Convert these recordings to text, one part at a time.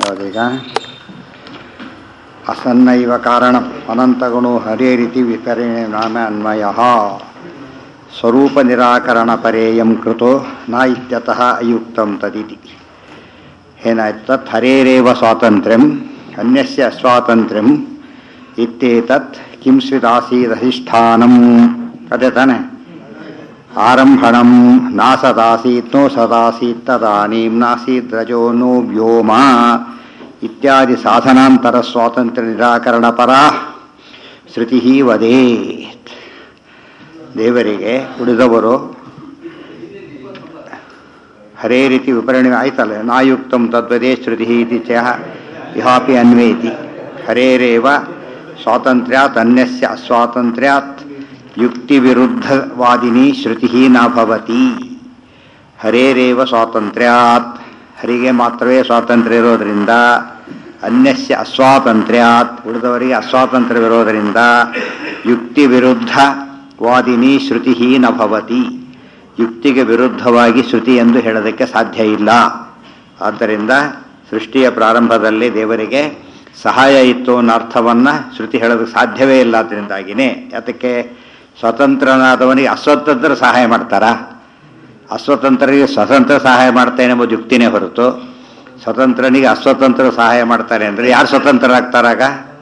ಮಾಡೋದೀಗ ಅಸನ್ನೈವ ಕಾರಣ ಅನಂತಗುಣೋ ಹರೇರಿತಿ ವಿಪರಿಣಾಮ ಅನ್ವಯ ಸ್ವರೂಪ ನಿರಾಕರಣ ಪರೇಯಂ ಕೃತೋ ನ ಇತ್ಯತಃ ಅಯುಕ್ತಂ ತದಿತಿ ಏನಾಯ್ತು ತತ್ ಹರೇರೇವ ಸ್ವಾತಂತ್ರ್ಯಂ ಅನ್ಯಸ್ಯ ಅಸ್ವಾತಂತ್ರ್ಯಂ ಇತ್ಯೇತತ್ ಕಿಂ ಸ್ವಿದಾಸೀದಧಿಷ್ಠಾನಂ ಅದೇ ತಾನೆ ಆರಂಭಣಂ ನಾಸದಾಸೀತ್ ನೋ ಸದಾಸೀತ್ ತದಾನೀಂ ನಾಸೀತ್ ರಜೋ ನೋ ವ್ಯೋಮ ಇತ್ಯಾದಿ ಸಾಧನಾಂತರ ಸ್ವಾತಂತ್ರ್ಯ ನಿರಾಕರಣ ಪರ ಶ್ರುತಿ ವದೇತ್ ದೇವರಿಗೆ ಉಳಿದವರು ಹರೇ ರೀತಿ ವಿಪರಿಣಾಮ ಆಯ್ತಲ್ಲ ನಾಯುಕ್ತಂ ತದ್ವದೇ ಶ್ರುತಿ ಇತಿ ಚ ಇಹಾಪಿ ಅನ್ವೇತಿ ಹರೇರೇವ ಸ್ವಾತಂತ್ರ್ಯಾತ್ ಅನ್ಯಸ್ಯ ಅಸ್ವಾತಂತ್ರ್ಯಾತ್ ಯುಕ್ತಿವಿರುದ್ಧವಾದಿನಿ ಶ್ರುತಿ ನ ಭವತಿ ಹರೇರೇವ ಸ್ವಾತಂತ್ರ್ಯಾತ್ ಹರಿಗೆ ಮಾತ್ರವೇ ಸ್ವಾತಂತ್ರ್ಯ ಇರೋದರಿಂದ ಅನ್ಯಸ್ಯ ಅಸ್ವಾತಂತ್ರ್ಯಾತ್ ಉಳಿದವರಿಗೆ ಅಸ್ವಾತಂತ್ರ್ಯವಿರೋದರಿಂದ ಯುಕ್ತಿ ವಿರುದ್ಧ ವಾದಿನಿ ಶ್ರುತಿ ನ ಭವತಿ ಯುಕ್ತಿಗೆ ವಿರುದ್ಧವಾಗಿ ಶ್ರುತಿ ಎಂದು ಹೇಳೋದಕ್ಕೆ ಸಾಧ್ಯ ಇಲ್ಲ ಆದ್ದರಿಂದ ಸೃಷ್ಟಿಯ ಪ್ರಾರಂಭದಲ್ಲಿ ದೇವರಿಗೆ ಸಹಾಯ ಇತ್ತು ಅನ್ನೋ ಅರ್ಥವನ್ನು ಶ್ರುತಿ ಹೇಳೋದಕ್ಕೆ ಸಾಧ್ಯವೇ ಇಲ್ಲ ಅದರಿಂದಾಗಿನೇ ಅದಕ್ಕೆ ಸ್ವತಂತ್ರನಾದವನಿಗೆ ಅಸ್ವತಂತ್ರ ಸಹಾಯ ಮಾಡ್ತಾರಾ ಅಸ್ವತಂತ್ರರಿಗೆ ಸ್ವತಂತ್ರ ಸಹಾಯ ಮಾಡ್ತೇನೆ ಎಂಬುದು ಯುಕ್ತಿನೇ ಹೊರತು ಸ್ವತಂತ್ರನಿಗೆ ಅಸ್ವತಂತ್ರ ಸಹಾಯ ಮಾಡ್ತಾರೆ ಅಂದರೆ ಯಾರು ಸ್ವತಂತ್ರರಾಗ್ತಾರಾಗ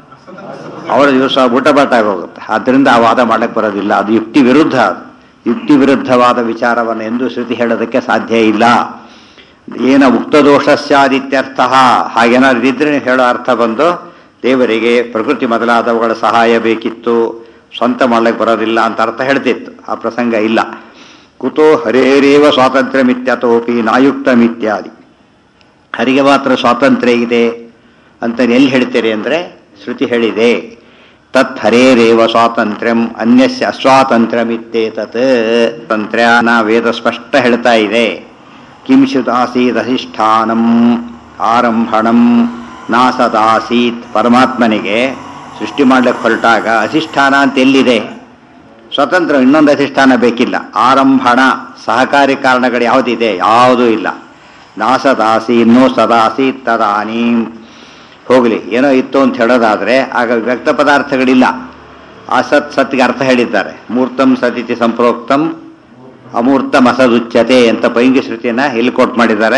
ಅವರ ದಿವಸ ಊಟ ಬಾಟಾಗಿ ಹೋಗುತ್ತೆ ಆದ್ದರಿಂದ ಆ ವಾದ ಮಾಡಕ್ಕೆ ಬರೋದಿಲ್ಲ ಅದು ಯುಕ್ತಿ ವಿರುದ್ಧ ಅದು ಯುಕ್ತಿ ವಿರುದ್ಧವಾದ ವಿಚಾರವನ್ನು ಎಂದು ಶ್ರುತಿ ಹೇಳೋದಕ್ಕೆ ಸಾಧ್ಯ ಇಲ್ಲ ಏನ ಉಕ್ತ ದೋಷಸ್ಯಾದಿತ್ಯರ್ಥ ಹಾಗೇನಾದ್ರು ಇದ್ರೆ ಹೇಳೋ ಅರ್ಥ ಬಂದು ದೇವರಿಗೆ ಪ್ರಕೃತಿ ಮೊದಲಾದವುಗಳ ಸಹಾಯ ಬೇಕಿತ್ತು ಸ್ವಂತ ಮಾಡ್ಲಿಕ್ಕೆ ಬರೋದಿಲ್ಲ ಅಂತ ಅರ್ಥ ಹೇಳ್ತಿತ್ತು ಆ ಪ್ರಸಂಗ ಇಲ್ಲ ಕುತೋ ಹರೇರೇವ ಸ್ವಾತಂತ್ರ್ಯ ಮಿತ್ಯತೋಪಿ ನಾಯುಕ್ತ ಮಿತ್ಯಾದಿ ಹರಿಗೆ ಮಾತ್ರ ಸ್ವಾತಂತ್ರ್ಯ ಇದೆ ಅಂತ ಎಲ್ಲಿ ಹೇಳ್ತೀರಿ ಅಂದರೆ ಶ್ರುತಿ ಹೇಳಿದೆ ತತ್ ಹರೇರೇವ ಸ್ವಾತಂತ್ರ್ಯಂ ಅನ್ಯಸ್ಯ ಅಸ್ವಾತಂತ್ರ್ಯಮಿತ್ತೇತತ್ ತಂತ್ರ್ಯಾನ ವೇದ ಸ್ಪಷ್ಟ ಹೇಳ್ತಾ ಇದೆ ಕಿಂಶುದಾಸೀತ್ ಅಧಿಷ್ಠಾನಂ ಆರಂಭಣಂ ನಾಸದಾಸೀತ್ ಪರಮಾತ್ಮನಿಗೆ ಸೃಷ್ಟಿ ಮಾಡ್ಲಿಕ್ಕೆ ಹೊರಟಾಗ ಅಧಿಷ್ಠಾನ ಅಂತ ಎಲ್ಲಿದೆ ಸ್ವತಂತ್ರ ಇನ್ನೊಂದು ಅಧಿಷ್ಠಾನ ಬೇಕಿಲ್ಲ ಆರಂಭಣ ಸಹಕಾರಿ ಕಾರಣಗಳು ಯಾವುದಿದೆ ಯಾವುದೂ ಇಲ್ಲ ನಾಸದಾಸಿ ನೋ ಸದಾಸಿ ತದಾನೀಂ ಹೋಗಲಿ ಏನೋ ಇತ್ತು ಅಂತ ಹೇಳೋದಾದರೆ ಆಗ ವ್ಯಕ್ತ ಪದಾರ್ಥಗಳಿಲ್ಲ ಅಸತ್ ಸತ್ಗೆ ಅರ್ಥ ಹೇಳಿದ್ದಾರೆ ಮೂರ್ತಂ ಸತಿತಿ ಸಂಪ್ರೋಕ್ತಂ ಅಮೂರ್ತಂ ಅಸದುಚ್ಯತೆ ಅಂತ ಪೈಂಗಿ ಶ್ರುತಿಯನ್ನು ಎಲ್ಲಿ ಕೋಟ್ ಮಾಡಿದ್ದಾರೆ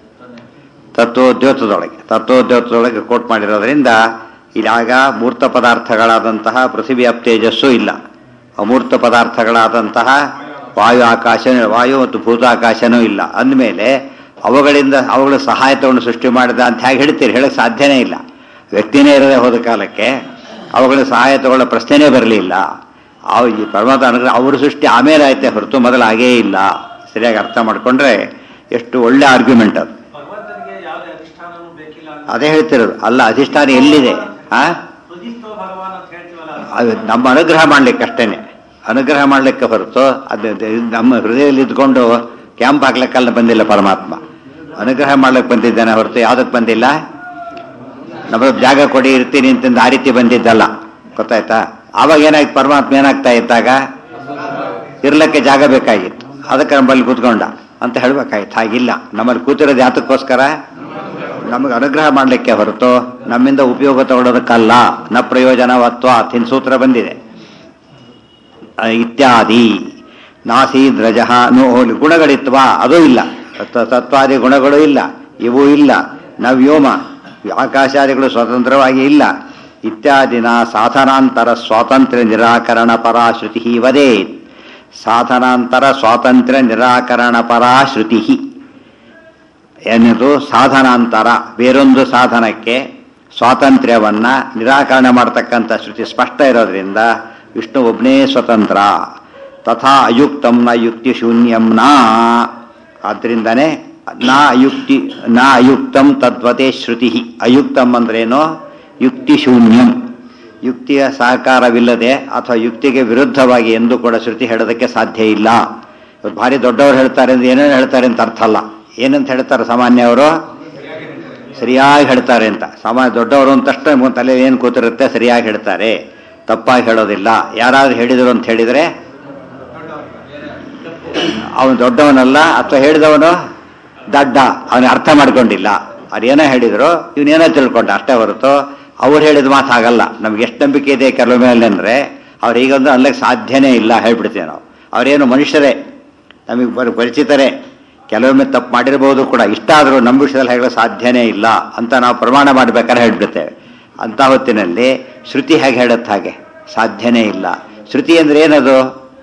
ತತ್ವೋದ್ಯೋತದೊಳಗೆ ತತ್ವೋದ್ಯೋತದೊಳಗೆ ಕೋಟ್ ಮಾಡಿರೋದ್ರಿಂದ ಇದಾಗ ಮೂರ್ತ ಪದಾರ್ಥಗಳಾದಂತಹ ಪೃಥಿವಿ ಅಪ್ತೇಜಸ್ಸು ಇಲ್ಲ ಅಮೂರ್ತ ಪದಾರ್ಥಗಳಾದಂತಹ ವಾಯು ಆಕಾಶ ವಾಯು ಮತ್ತು ಭೂತಾಕಾಶನೂ ಇಲ್ಲ ಅಂದಮೇಲೆ ಅವುಗಳಿಂದ ಅವುಗಳ ಸಹಾಯ ತಗೊಂಡು ಸೃಷ್ಟಿ ಮಾಡಿದ ಅಂತ ಹೇಗೆ ಹೇಳ್ತೀರಿ ಹೇಳಕ್ಕೆ ಸಾಧ್ಯನೇ ಇಲ್ಲ ವ್ಯಕ್ತಿನೇ ಇರದೆ ಹೋದ ಕಾಲಕ್ಕೆ ಅವುಗಳ ಸಹಾಯ ತಗೊಳ್ಳೋ ಪ್ರಶ್ನೆನೇ ಬರಲಿಲ್ಲ ಅವು ಈ ಪರಮಾತ್ಮ ಅನುಗ್ರಹ ಅವ್ರ ಸೃಷ್ಟಿ ಆಮೇಲೆ ಆಯ್ತೆ ಹೊರತು ಮೊದಲು ಆಗೇ ಇಲ್ಲ ಸರಿಯಾಗಿ ಅರ್ಥ ಮಾಡಿಕೊಂಡ್ರೆ ಎಷ್ಟು ಒಳ್ಳೆ ಆರ್ಗ್ಯುಮೆಂಟ್ ಅದು ಭಗವಂತನಿಗೆ ಯಾವುದೇ ಅಧಿಷ್ಠಾನವೂ ಬೇಕಿಲ್ಲ ಅಂತ ಅದೇ ಹೇಳ್ತಿರೋದು ಅಲ್ಲ ಅಧಿಷ್ಠಾನ ಎಲ್ಲಿದೆ ಆ ಹೃದಿಸ್ಥೋ ಭಗವಾನ್ ಅಂತ ಹೇಳ್ತೀವಲ್ಲ ಅದು ನಮ್ಮ ಅನುಗ್ರಹ ಮಾಡ್ಲಿಕ್ಕೆ ಅಷ್ಟೇನೆ ಅನುಗ್ರಹ ಮಾಡ್ಲಿಕ್ಕೆ ಹೊರತು ಅದು ಅದು ನಮ್ಮ ಹೃದಯದಲ್ಲಿ ಇದ್ಕೊಂಡು ಕ್ಯಾಂಪ್ ಹಾಕ್ಲಿಕ್ಕಲ್ಲ ಬಂದಿಲ್ಲ ಪರಮಾತ್ಮ ಅನುಗ್ರಹ ಮಾಡ್ಲಿಕ್ಕೆ ಬಂದಿದ್ದಾನೆ ಹೊರತು ಯಾವುದಕ್ಕೆ ಬಂದಿಲ್ಲ ನಮ್ಮ ಜಾಗ ಕೊಡಿ ಇರ್ತೀನಿ ಅಂತಂದು ಆ ರೀತಿ ಬಂದಿದ್ದಲ್ಲ ಗೊತ್ತಾಯ್ತಾ ಆವಾಗ ಏನಾಯ್ತು ಪರಮಾತ್ಮ ಏನಾಗ್ತಾ ಇದ್ದಾಗ ಇರ್ಲಿಕ್ಕೆ ಜಾಗ ಬೇಕಾಗಿತ್ತು ಅದಕ್ಕೆ ನಮ್ಮಲ್ಲಿ ಕೂತ್ಕೊಂಡ ಅಂತ ಹೇಳ್ಬೇಕಾಯ್ತು ಹಾಗಿಲ್ಲ ನಮ್ಮಲ್ಲಿ ಕೂತಿರೋದು ಯಾತಕ್ಕೋಸ್ಕರ ನಮಗೆ ಅನುಗ್ರಹ ಮಾಡಲಿಕ್ಕೆ ಹೊರತು ನಮ್ಮಿಂದ ಉಪಯೋಗ ತಗೊಳ್ಳೋದಕ್ಕಲ್ಲ ನ ಪ್ರಯೋಜನವತ್ವ ತಿನ್ ಸೂತ್ರ ಬಂದಿದೆ ಆ, ಇತ್ಯಾದಿ ನಾಸೀದ್ರಜ ನೋ ಗುಣಗಳಿತ್ವ ಅದೂ ಇಲ್ಲ ತತ್ವ- ತತ್ವಾದಿ ಗುಣಗಳು ಇಲ್ಲ ಇವು ಇಲ್ಲ ನ ವ್ಯೋಮ ಆಕಾಶಾದಿಗಳು ಸ್ವತಂತ್ರವಾಗಿ ಇಲ್ಲ ಇತ್ಯಾದಿನ ಸಾಧನಾಂತರ ಸ್ವಾತಂತ್ರ್ಯ ನಿರಾಕರಣ ಪರಾಶ್ರುತಿ ವದೇತ್ ಸಾಧನಾಂತರ ಸ್ವಾತಂತ್ರ್ಯ ನಿರಾಕರಣ ಪರಾಶ್ರುತಿ ಎನ್ನುವುದು ಸಾಧನಾಂತರ ಬೇರೊಂದು ಸಾಧನಕ್ಕೆ ಸ್ವಾತಂತ್ರ್ಯವನ್ನ ನಿರಾಕರಣೆ ಮಾಡತಕ್ಕಂಥ ಶ್ರುತಿ ಸ್ಪಷ್ಟ ಇರೋದ್ರಿಂದ ವಿಷ್ಣು ಒಬ್ಬನೇ ಸ್ವತಂತ್ರ ತಥಾ ಅಯುಕ್ತಂ ನ ಯುಕ್ತಿ ಶೂನ್ಯಂ ನ ಆದ್ದರಿಂದನೇ ನ ಅಯುಕ್ತಿ ನ ಅಯುಕ್ತಂ ತದ್ವತೆ ಶ್ರುತಿ ಅಯುಕ್ತಂ ಅಂದ್ರೇನು ಯುಕ್ತಿ ಶೂನ್ಯಂ ಯುಕ್ತಿಯ ಸಹಕಾರವಿಲ್ಲದೆ ಅಥವಾ ಯುಕ್ತಿಗೆ ವಿರುದ್ಧವಾಗಿ ಎಂದು ಕೂಡ ಶ್ರುತಿ ಹೇಳೋದಕ್ಕೆ ಸಾಧ್ಯ ಇಲ್ಲ ಇವತ್ತು ಭಾರಿ ದೊಡ್ಡವರು ಹೇಳ್ತಾರೆ ಅಂದ್ರೆ ಏನೇನು ಹೇಳ್ತಾರೆ ಅಂತ ಅರ್ಥ ಅಲ್ಲ ಏನಂತ ಹೇಳ್ತಾರೆ ಸಾಮಾನ್ಯ ಅವರು ಸರಿಯಾಗಿ ಹೇಳ್ತಾರೆ ಅಂತ ಸಾಮಾನ್ಯ ದೊಡ್ಡವರು ಅಂತ ತಕ್ಷಣ ನಿಮ್ಮ ತಲೆ ಏನು ಕೂತಿರುತ್ತೆ ಸರಿಯಾಗಿ ಹೇಳ್ತಾರೆ ತಪ್ಪಾಗಿ ಹೇಳೋದಿಲ್ಲ ಯಾರಾದ್ರೂ ಹೇಳಿದರು ಅಂತ ಹೇಳಿದರೆ ಅವನು ದೊಡ್ಡವನಲ್ಲ ಅಥವಾ ಹೇಳಿದವನು ದಡ್ಡ ಅವನಿಗೆ ಅರ್ಥ ಮಾಡ್ಕೊಂಡಿಲ್ಲ ಅವ್ರೇನೋ ಹೇಳಿದ್ರು ಇವನೇನೋ ತಿಳ್ಕೊಂಡ ಅಷ್ಟೇ ಹೊರತು ಅವ್ರು ಹೇಳಿದ ಮಾತು ಆಗಲ್ಲ ನಮ್ಗೆ ಎಷ್ಟು ನಂಬಿಕೆ ಇದೆ ಕೆಲವು ಮೇಲೆ ಅಂದರೆ ಅವ್ರು ಈಗೊಂದು ಅನ್ಲಿಕ್ಕೆ ಸಾಧ್ಯನೇ ಇಲ್ಲ ಹೇಳ್ಬಿಡ್ತೀವಿ ನಾವು ಅವರೇನು ಮನುಷ್ಯರೇ ನಮಗೆ ಬರೀ ಪರಿಚಿತರೇ ಕೆಲವೊಮ್ಮೆ ತಪ್ಪು ಮಾಡಿರ್ಬೋದು ಕೂಡ ಇಷ್ಟ ಆದರೂ ನಮ್ಮ ವಿಷಯದಲ್ಲಿ ಹೇಳೋ ಸಾಧ್ಯನೇ ಇಲ್ಲ ಅಂತ ನಾವು ಪ್ರಮಾಣ ಮಾಡಬೇಕಾದ್ರೆ ಹೇಳ್ಬಿಡ್ತೇವೆ ಅಂಥ ಹೊತ್ತಿನಲ್ಲಿ ಶ್ರುತಿ ಹೇಗೆ ಹೇಳುತ್ತೆ ಹಾಗೆ ಸಾಧ್ಯನೇ ಇಲ್ಲ ಶ್ರುತಿ ಅಂದರೆ ಏನದು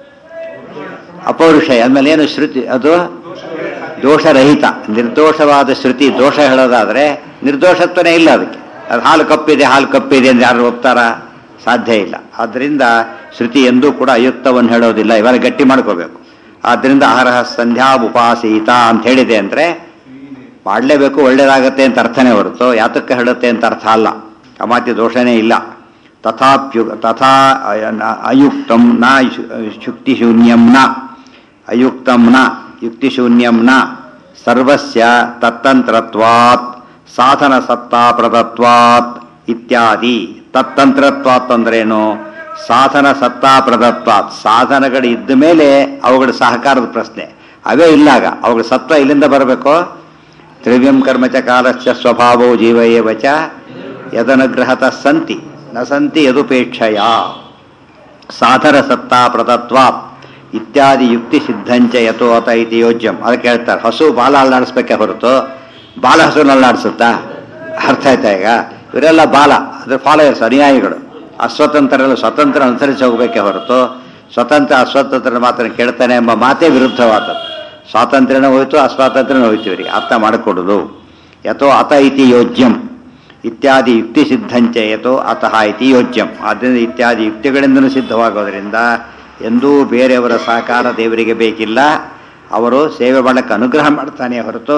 ಅಪೌರುಷ ಅಂದಮೇಲೆ ಏನು ಶ್ರುತಿ ಅದು ದೋಷರಹಿತ ನಿರ್ದೋಷವಾದ ಶ್ರುತಿ ದೋಷ ಹೇಳೋದಾದ್ರೆ ನಿರ್ದೋಷತ್ವನೇ ಇಲ್ಲ ಅದಕ್ಕೆ ಅದು ಹಾಲು ಕಪ್ಪಿದೆ ಹಾಲು ಕಪ್ಪಿದೆ ಅಂತ ಯಾರು ಒಪ್ತಾರ ಸಾಧ್ಯ ಇಲ್ಲ ಆದ್ದರಿಂದ ಶ್ರುತಿ ಎಂದೂ ಕೂಡ ಅಯುಕ್ತವನ್ನು ಹೇಳೋದಿಲ್ಲ ಇವೆಲ್ಲ ಗಟ್ಟಿ ಮಾಡ್ಕೋಬೇಕು ಆದ್ದರಿಂದ ಆಹಾರ ಸಂಧ್ಯಾ ಉಪಾಸೀತ ಅಂತ ಹೇಳಿದೆ ಅಂದರೆ ಮಾಡಲೇಬೇಕು ಒಳ್ಳೇದಾಗತ್ತೆ ಅಂತ ಅರ್ಥನೇ ಹೊರತು ಯಾತಕ್ಕೆ ಹೇಳುತ್ತೆ ಅಂತ ಅರ್ಥ ಅಲ್ಲ ಅಮಾತ್ಯ ದೋಷನೇ ಇಲ್ಲ ತಥಾಪ್ಯು ತಥಾ ಅಯ- ಅಯುಕ್ತಂ ನ ಶು- ಶುಕ್ತಿಶೂನ್ಯಂ ನ ಅಯುಕ್ತಂ ನ ಯುಕ್ತಿಶೂನ್ಯಂ ನ ಸರ್ವಸ್ಯ ತತ್ತಂತ್ರತ್ವಾತ್ ಸಾಧನ ಸತ್ತಾಪ್ರದತ್ವಾತ್ ಇತ್ಯಾದಿ ತತ್ತಂತ್ರತ್ವಾತ್ ಅಂದ್ರೇನು ಸಾಧನ ಸತ್ತಾಪ್ರದತ್ವಾತ್ ಸಾಧನಗಳು ಇದ್ದ ಮೇಲೆ ಅವುಗಳ ಸಹಕಾರದ ಪ್ರಶ್ನೆ ಅವೇ ಇಲ್ಲಾಗ ಅವುಗಳ ಸತ್ವ ಇಲ್ಲಿಂದ ಬರಬೇಕು ತ್ರಿವ್ಯಂ ಕರ್ಮಚ ಕಾಲಸ್ಯ ಸ್ವಭಾವೋ ಜೀವಯೇವ ಚ ಯದನುಗ್ರಹತ ಸಂತಿ ನ ಸಂತಿ ಯದುಪೇಕ್ಷಯ ಸಾಧನ ಸತ್ತಾ ಪ್ರತತ್ವ ಇತ್ಯಾದಿ ಯುಕ್ತಿ ಸಿದ್ಧಂಚ ಯಥೋ ಅತ ಇತಿ ಯೋಜ್ಯಂ ಅದಕ್ಕೆ ಹೇಳ್ತಾರೆ ಹಸು ಬಾಲ ಅಲ್ಲಾಡಿಸ್ಬೇಕೆ ಹೊರತು ಬಾಲ ಹಸುನ ಅಲ್ಲಾಡಿಸುತ್ತಾ ಅರ್ಥ ಆಯ್ತಾ ಈಗ ಇವರೆಲ್ಲ ಬಾಲ ಅದ್ರ ಫಾಲೋಯರ್ಸ್ ಅನುಯಾಯಿಗಳು ಅಸ್ವತಂತ್ರರೆಲ್ಲ ಸ್ವತಂತ್ರ ಅನುಸರಿಸಿ ಹೋಗಬೇಕೆ ಹೊರತು ಸ್ವತಂತ್ರ ಅಸ್ವತಂತ್ರ ಮಾತ್ರ ಕೇಳ್ತಾನೆ ಎಂಬ ಮಾತೇ ವಿರುದ್ಧವಾದದ್ದು ಸ್ವಾತಂತ್ರ್ಯನೂ ಹೋಯ್ತು ಅಸ್ವಾತಂತ್ರ್ಯನೂ ಹೋಯ್ತು ಇವರಿಗೆ ಅರ್ಥ ಮಾಡಿಕೊಡುದು ಯಥೋ ಅತ ಇತಿ ಯೋಜ್ಯಂ ಇತ್ಯಾದಿ ಯುಕ್ತಿ ಸಿದ್ಧಂಚ ಯಥೋ ಅತಃ ಇತಿ ಯೋಜ್ಯಂ ಆದ್ದರಿಂದ ಇತ್ಯಾದಿ ಯುಕ್ತಿಗಳಿಂದಲೂ ಸಿದ್ಧವಾಗೋದರಿಂದ ಎಂದೂ ಬೇರೆಯವರ ಸಹಕಾರ ದೇವರಿಗೆ ಬೇಕಿಲ್ಲ ಅವರು ಸೇವೆ ಮಾಡಕ್ಕೆ ಅನುಗ್ರಹ ಮಾಡ್ತಾನೆ ಹೊರತು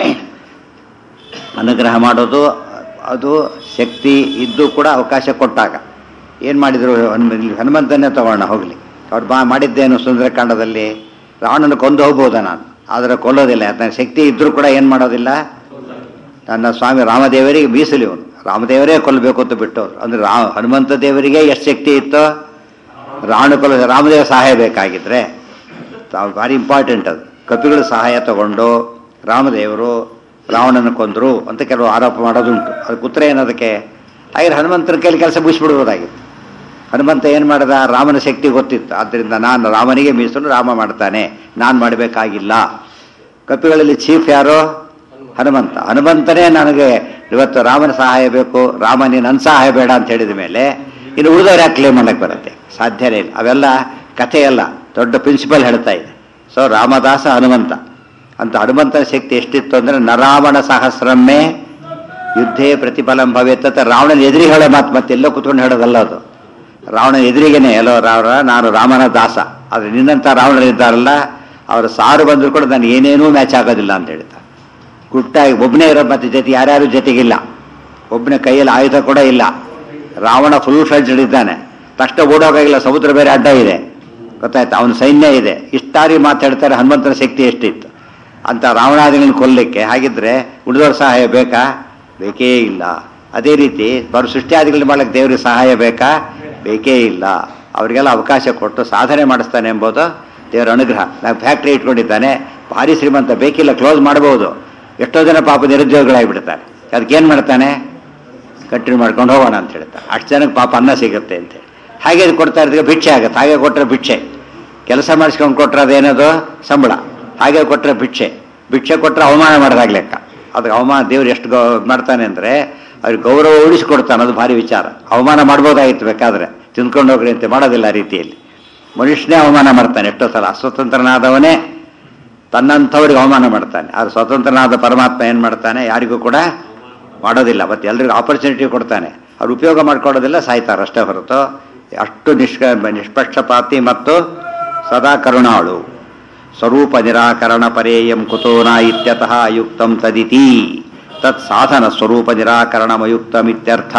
ಅನುಗ್ರಹ ಮಾಡೋದು ಅದು ಶಕ್ತಿ ಇದ್ದು ಕೂಡ ಅವಕಾಶ ಕೊಟ್ಟಾಗ ಏನು ಮಾಡಿದರು ಹನುಮಂತನೇ ತಗೋಣ ಹೋಗಲಿ ಅವ್ರು ಬಾ ಮಾಡಿದ್ದೇನು ಸುಂದರಕಾಂಡದಲ್ಲಿ ರಾವಣನ ಕೊಂದು ಹೋಗ್ಬೋದ ನಾನು ಆದರೆ ಕೊಲ್ಲೋದಿಲ್ಲ ತನ್ನ ಶಕ್ತಿ ಇದ್ದರೂ ಕೂಡ ಏನು ಮಾಡೋದಿಲ್ಲ ನನ್ನ ಸ್ವಾಮಿ ರಾಮದೇವರಿಗೆ ಮೀಸಲಿ ಅವನು ರಾಮದೇವರೇ ಕೊಲ್ಲಬೇಕು ಅಂತ ಬಿಟ್ಟು ಅಂದ್ರೆ ರಾ ಹನುಮಂತ ದೇವರಿಗೆ ಎಷ್ಟು ಶಕ್ತಿ ಇತ್ತು ರಾವಣ ಕೊಲ್ಲ ರಾಮದೇವ ಸಹಾಯ ಬೇಕಾಗಿದ್ರೆ ತಾವು ಭಾರಿ ಇಂಪಾರ್ಟೆಂಟ್ ಅದು ಕಪಿಗಳ ಸಹಾಯ ತಗೊಂಡು ರಾಮದೇವರು ರಾವಣನ ಕೊಂದರು ಅಂತ ಕೆಲವು ಆರೋಪ ಮಾಡೋದುಂಟು ಅದಕ್ಕೆ ಉತ್ತರ ಏನದಕ್ಕೆ ಹಾಗೆ ಹನುಮಂತನ ಕೈಲಿ ಕೆಲಸ ಮುಗಿಸ್ಬಿಡ್ಬೋದಾಗಿತ್ತು ಹನುಮಂತ ಏನು ಮಾಡಿದ ರಾಮನ ಶಕ್ತಿ ಗೊತ್ತಿತ್ತು ಆದ್ದರಿಂದ ನಾನು ರಾಮನಿಗೆ ಮೀಸಲು ರಾಮ ಮಾಡ್ತಾನೆ ನಾನು ಮಾಡಬೇಕಾಗಿಲ್ಲ ಕಪಿಗಳಲ್ಲಿ ಚೀಫ್ ಯಾರು ಹನುಮಂತ ಹನುಮಂತನೇ ನನಗೆ ಇವತ್ತು ರಾಮನ ಸಹಾಯ ಬೇಕು ರಾಮನಿ ನನ್ನ ಸಹಾಯ ಬೇಡ ಅಂತ ಹೇಳಿದ ಮೇಲೆ ಇನ್ನು ಉಳಿದವ್ರು ಯಾಕೆ ಕ್ಲೇಮ್ ಮಾಡಕ್ಕೆ ಬರುತ್ತೆ ಸಾಧ್ಯನೇ ಇಲ್ಲ ಅವೆಲ್ಲ ಕಥೆಯಲ್ಲ ದೊಡ್ಡ ಪ್ರಿನ್ಸಿಪಲ್ ಹೇಳ್ತಾ ಇದೆ ಸೊ ರಾಮದಾಸ ಹನುಮಂತ ಅಂತ ಹನುಮಂತನ ಶಕ್ತಿ ಎಷ್ಟಿತ್ತು ಅಂದರೆ ನರಾವಣ ಸಹಸ್ರಮ್ಮೆ ಯುದ್ಧೇ ಪ್ರತಿಫಲಂ ಭವೇತ್ ಅಂತ ರಾವಣನ ಎದುರಿಗೆ ಹೇಳೋ ಮಾತು ಮತ್ತೆ ಎಲ್ಲೋ ಕುತ್ಕೊಂಡು ಹೇಳೋದಲ್ಲ ಅದು ರಾವಣನ ಎದುರಿಗೇನೆ ಎಲ್ಲೋ ರಾವಣ ನಾನು ರಾಮನ ದಾಸ ಆದರೆ ನಿನ್ನಂಥ ರಾವಣರಿದ್ದಾರಲ್ಲ ಅವರು ಸಾರು ಬಂದರೂ ಕೂಡ ನಾನು ಏನೇನೂ ಮ್ಯಾಚ್ ಆಗೋದಿಲ್ಲ ಅಂತ ಹೇಳ್ತಾರೆ ಗುಟ್ಟಾಗಿ ಒಬ್ಬನೇ ಇರೋ ಮತ್ತೆ ಜೊತೆ ಯಾರ್ಯಾರು ಜೊತೆಗಿಲ್ಲ ಒಬ್ಬನ ಕೈಯಲ್ಲಿ ಆಯುಧ ಕೂಡ ಇಲ್ಲ ರಾವಣ ಫುಲ್ ಫ್ಲೆಡ್ಜ್ ಇದ್ದಾನೆ ತಕ್ಷಣ ಓಡೋಗಾಗಿಲ್ಲ ಸಮುದ್ರ ಬೇರೆ ಅಡ್ಡ ಇದೆ ಗೊತ್ತಾಯ್ತು ಅವನ ಸೈನ್ಯ ಇದೆ ಇಷ್ಟಾರಿ ಮಾತಾಡ್ತಾರೆ ಹನುಮಂತನ ಶಕ್ತಿ ಎಷ್ಟಿತ್ತು ಅಂತ ರಾವಣಾದಿಗಳನ್ನ ಕೊಲ್ಲಲಿಕ್ಕೆ ಹಾಗಿದ್ರೆ ಉಳಿದವ್ರ ಸಹಾಯ ಬೇಕಾ ಬೇಕೇ ಇಲ್ಲ ಅದೇ ರೀತಿ ಬರೋ ಸೃಷ್ಟಿಯಾದಿಗಳನ್ನ ಮಾಡಕ್ಕೆ ದೇವರಿಗೆ ಸಹಾಯ ಬೇಕಾ ಬೇಕೇ ಇಲ್ಲ ಅವರಿಗೆಲ್ಲ ಅವಕಾಶ ಕೊಟ್ಟು ಸಾಧನೆ ಮಾಡಿಸ್ತಾನೆ ಎಂಬುದು ದೇವರ ಅನುಗ್ರಹ ನಾವು ಫ್ಯಾಕ್ಟ್ರಿ ಇಟ್ಕೊಂಡಿದ್ದಾನೆ ಭಾರಿ ಶ್ರೀಮಂತ ಬೇಕಿಲ್ಲ ಕ್ಲೋಸ್ ಮಾಡ್ಬೋದು ಎಷ್ಟೋ ಜನ ಪಾಪ ನಿರುದ್ಯೋಗಿಗಳಾಗಿಬಿಡ್ತಾರೆ ಅದಕ್ಕೇನು ಮಾಡ್ತಾನೆ ಕಂಟಿನ್ಯೂ ಮಾಡ್ಕೊಂಡು ಹೋಗೋಣ ಅಂತ ಹೇಳ್ತಾರೆ ಅಷ್ಟು ಜನಕ್ಕೆ ಪಾಪ ಅನ್ನ ಸಿಗುತ್ತೆ ಅಂತೇಳಿ ಹಾಗೆ ಇದು ಕೊಡ್ತಾ ಇರ್ತೀವಿ ಭಿಕ್ಷೆ ಆಗುತ್ತೆ ಹಾಗೆ ಕೊಟ್ಟರೆ ಭಿಕ್ಷೆ ಕೆಲಸ ಮಾಡಿಸ್ಕೊಂಡು ಕೊಟ್ಟರೆ ಅದೇನದು ಸಂಬಳ ಹಾಗೆ ಕೊಟ್ಟರೆ ಭಿಕ್ಷೆ ಭಿಕ್ಷೆ ಕೊಟ್ಟರೆ ಅವಮಾನ ಮಾಡಿದಾಗ ಲೆಕ್ಕ ಅದಕ್ಕೆ ಅವಮಾನ ದೇವ್ರು ಎಷ್ಟು ಗೌ ಮಾಡ್ತಾನೆ ಅಂದರೆ ಅವ್ರಿಗೆ ಗೌರವ ಉಳಿಸ್ಕೊಡ್ತಾನೆ ಅದು ಭಾರಿ ವಿಚಾರ ಅವಮಾನ ಮಾಡ್ಬೋದಾಗಿತ್ತು ಬೇಕಾದ್ರೆ ತಿಂದ್ಕೊಂಡು ಹೋಗ್ರಿ ಅಂತ ಮಾಡೋದಿಲ್ಲ ಆ ರೀತಿಯಲ್ಲಿ ಮನುಷ್ಯನೇ ಅವಮಾನ ಮಾಡ್ತಾನೆ ಎಷ್ಟೋ ಸಲ ಅಸ್ವತಂತ್ರನಾದವನೇ ತನ್ನಂಥವ್ರಿಗೆ ಅವಮಾನ ಮಾಡ್ತಾನೆ ಆದ್ರೆ ಸ್ವತಂತ್ರನಾದ ಪರಮಾತ್ಮ ಏನು ಮಾಡ್ತಾನೆ ಯಾರಿಗೂ ಕೂಡ ಮಾಡೋದಿಲ್ಲ ಮತ್ತು ಎಲ್ರಿಗೂ ಆಪರ್ಚುನಿಟಿ ಕೊಡ್ತಾನೆ ಅವ್ರು ಉಪಯೋಗ ಮಾಡ್ಕೊಳ್ಳೋದಿಲ್ಲ ಸಾಯ್ತಾರೆ ಅಷ್ಟೇ ಹೊರತು ಅಷ್ಟು ನಿಷ್ಕ ನಿಷ್ಪಕ್ಷಪಾತಿ ಮತ್ತು ಸದಾ ಕರುಣಾಳು ಸ್ವರೂಪ ನಿರಾಕರಣ ಪರೇಯಂ ಕುತೋನ ಇತ್ಯತಃ ಅಯುಕ್ತಂ ತದಿತಿ ತತ್ ಸಾಧನ ಸ್ವರೂಪ ನಿರಾಕರಣಮಯುಕ್ತಮಿತ್ಯರ್ಥ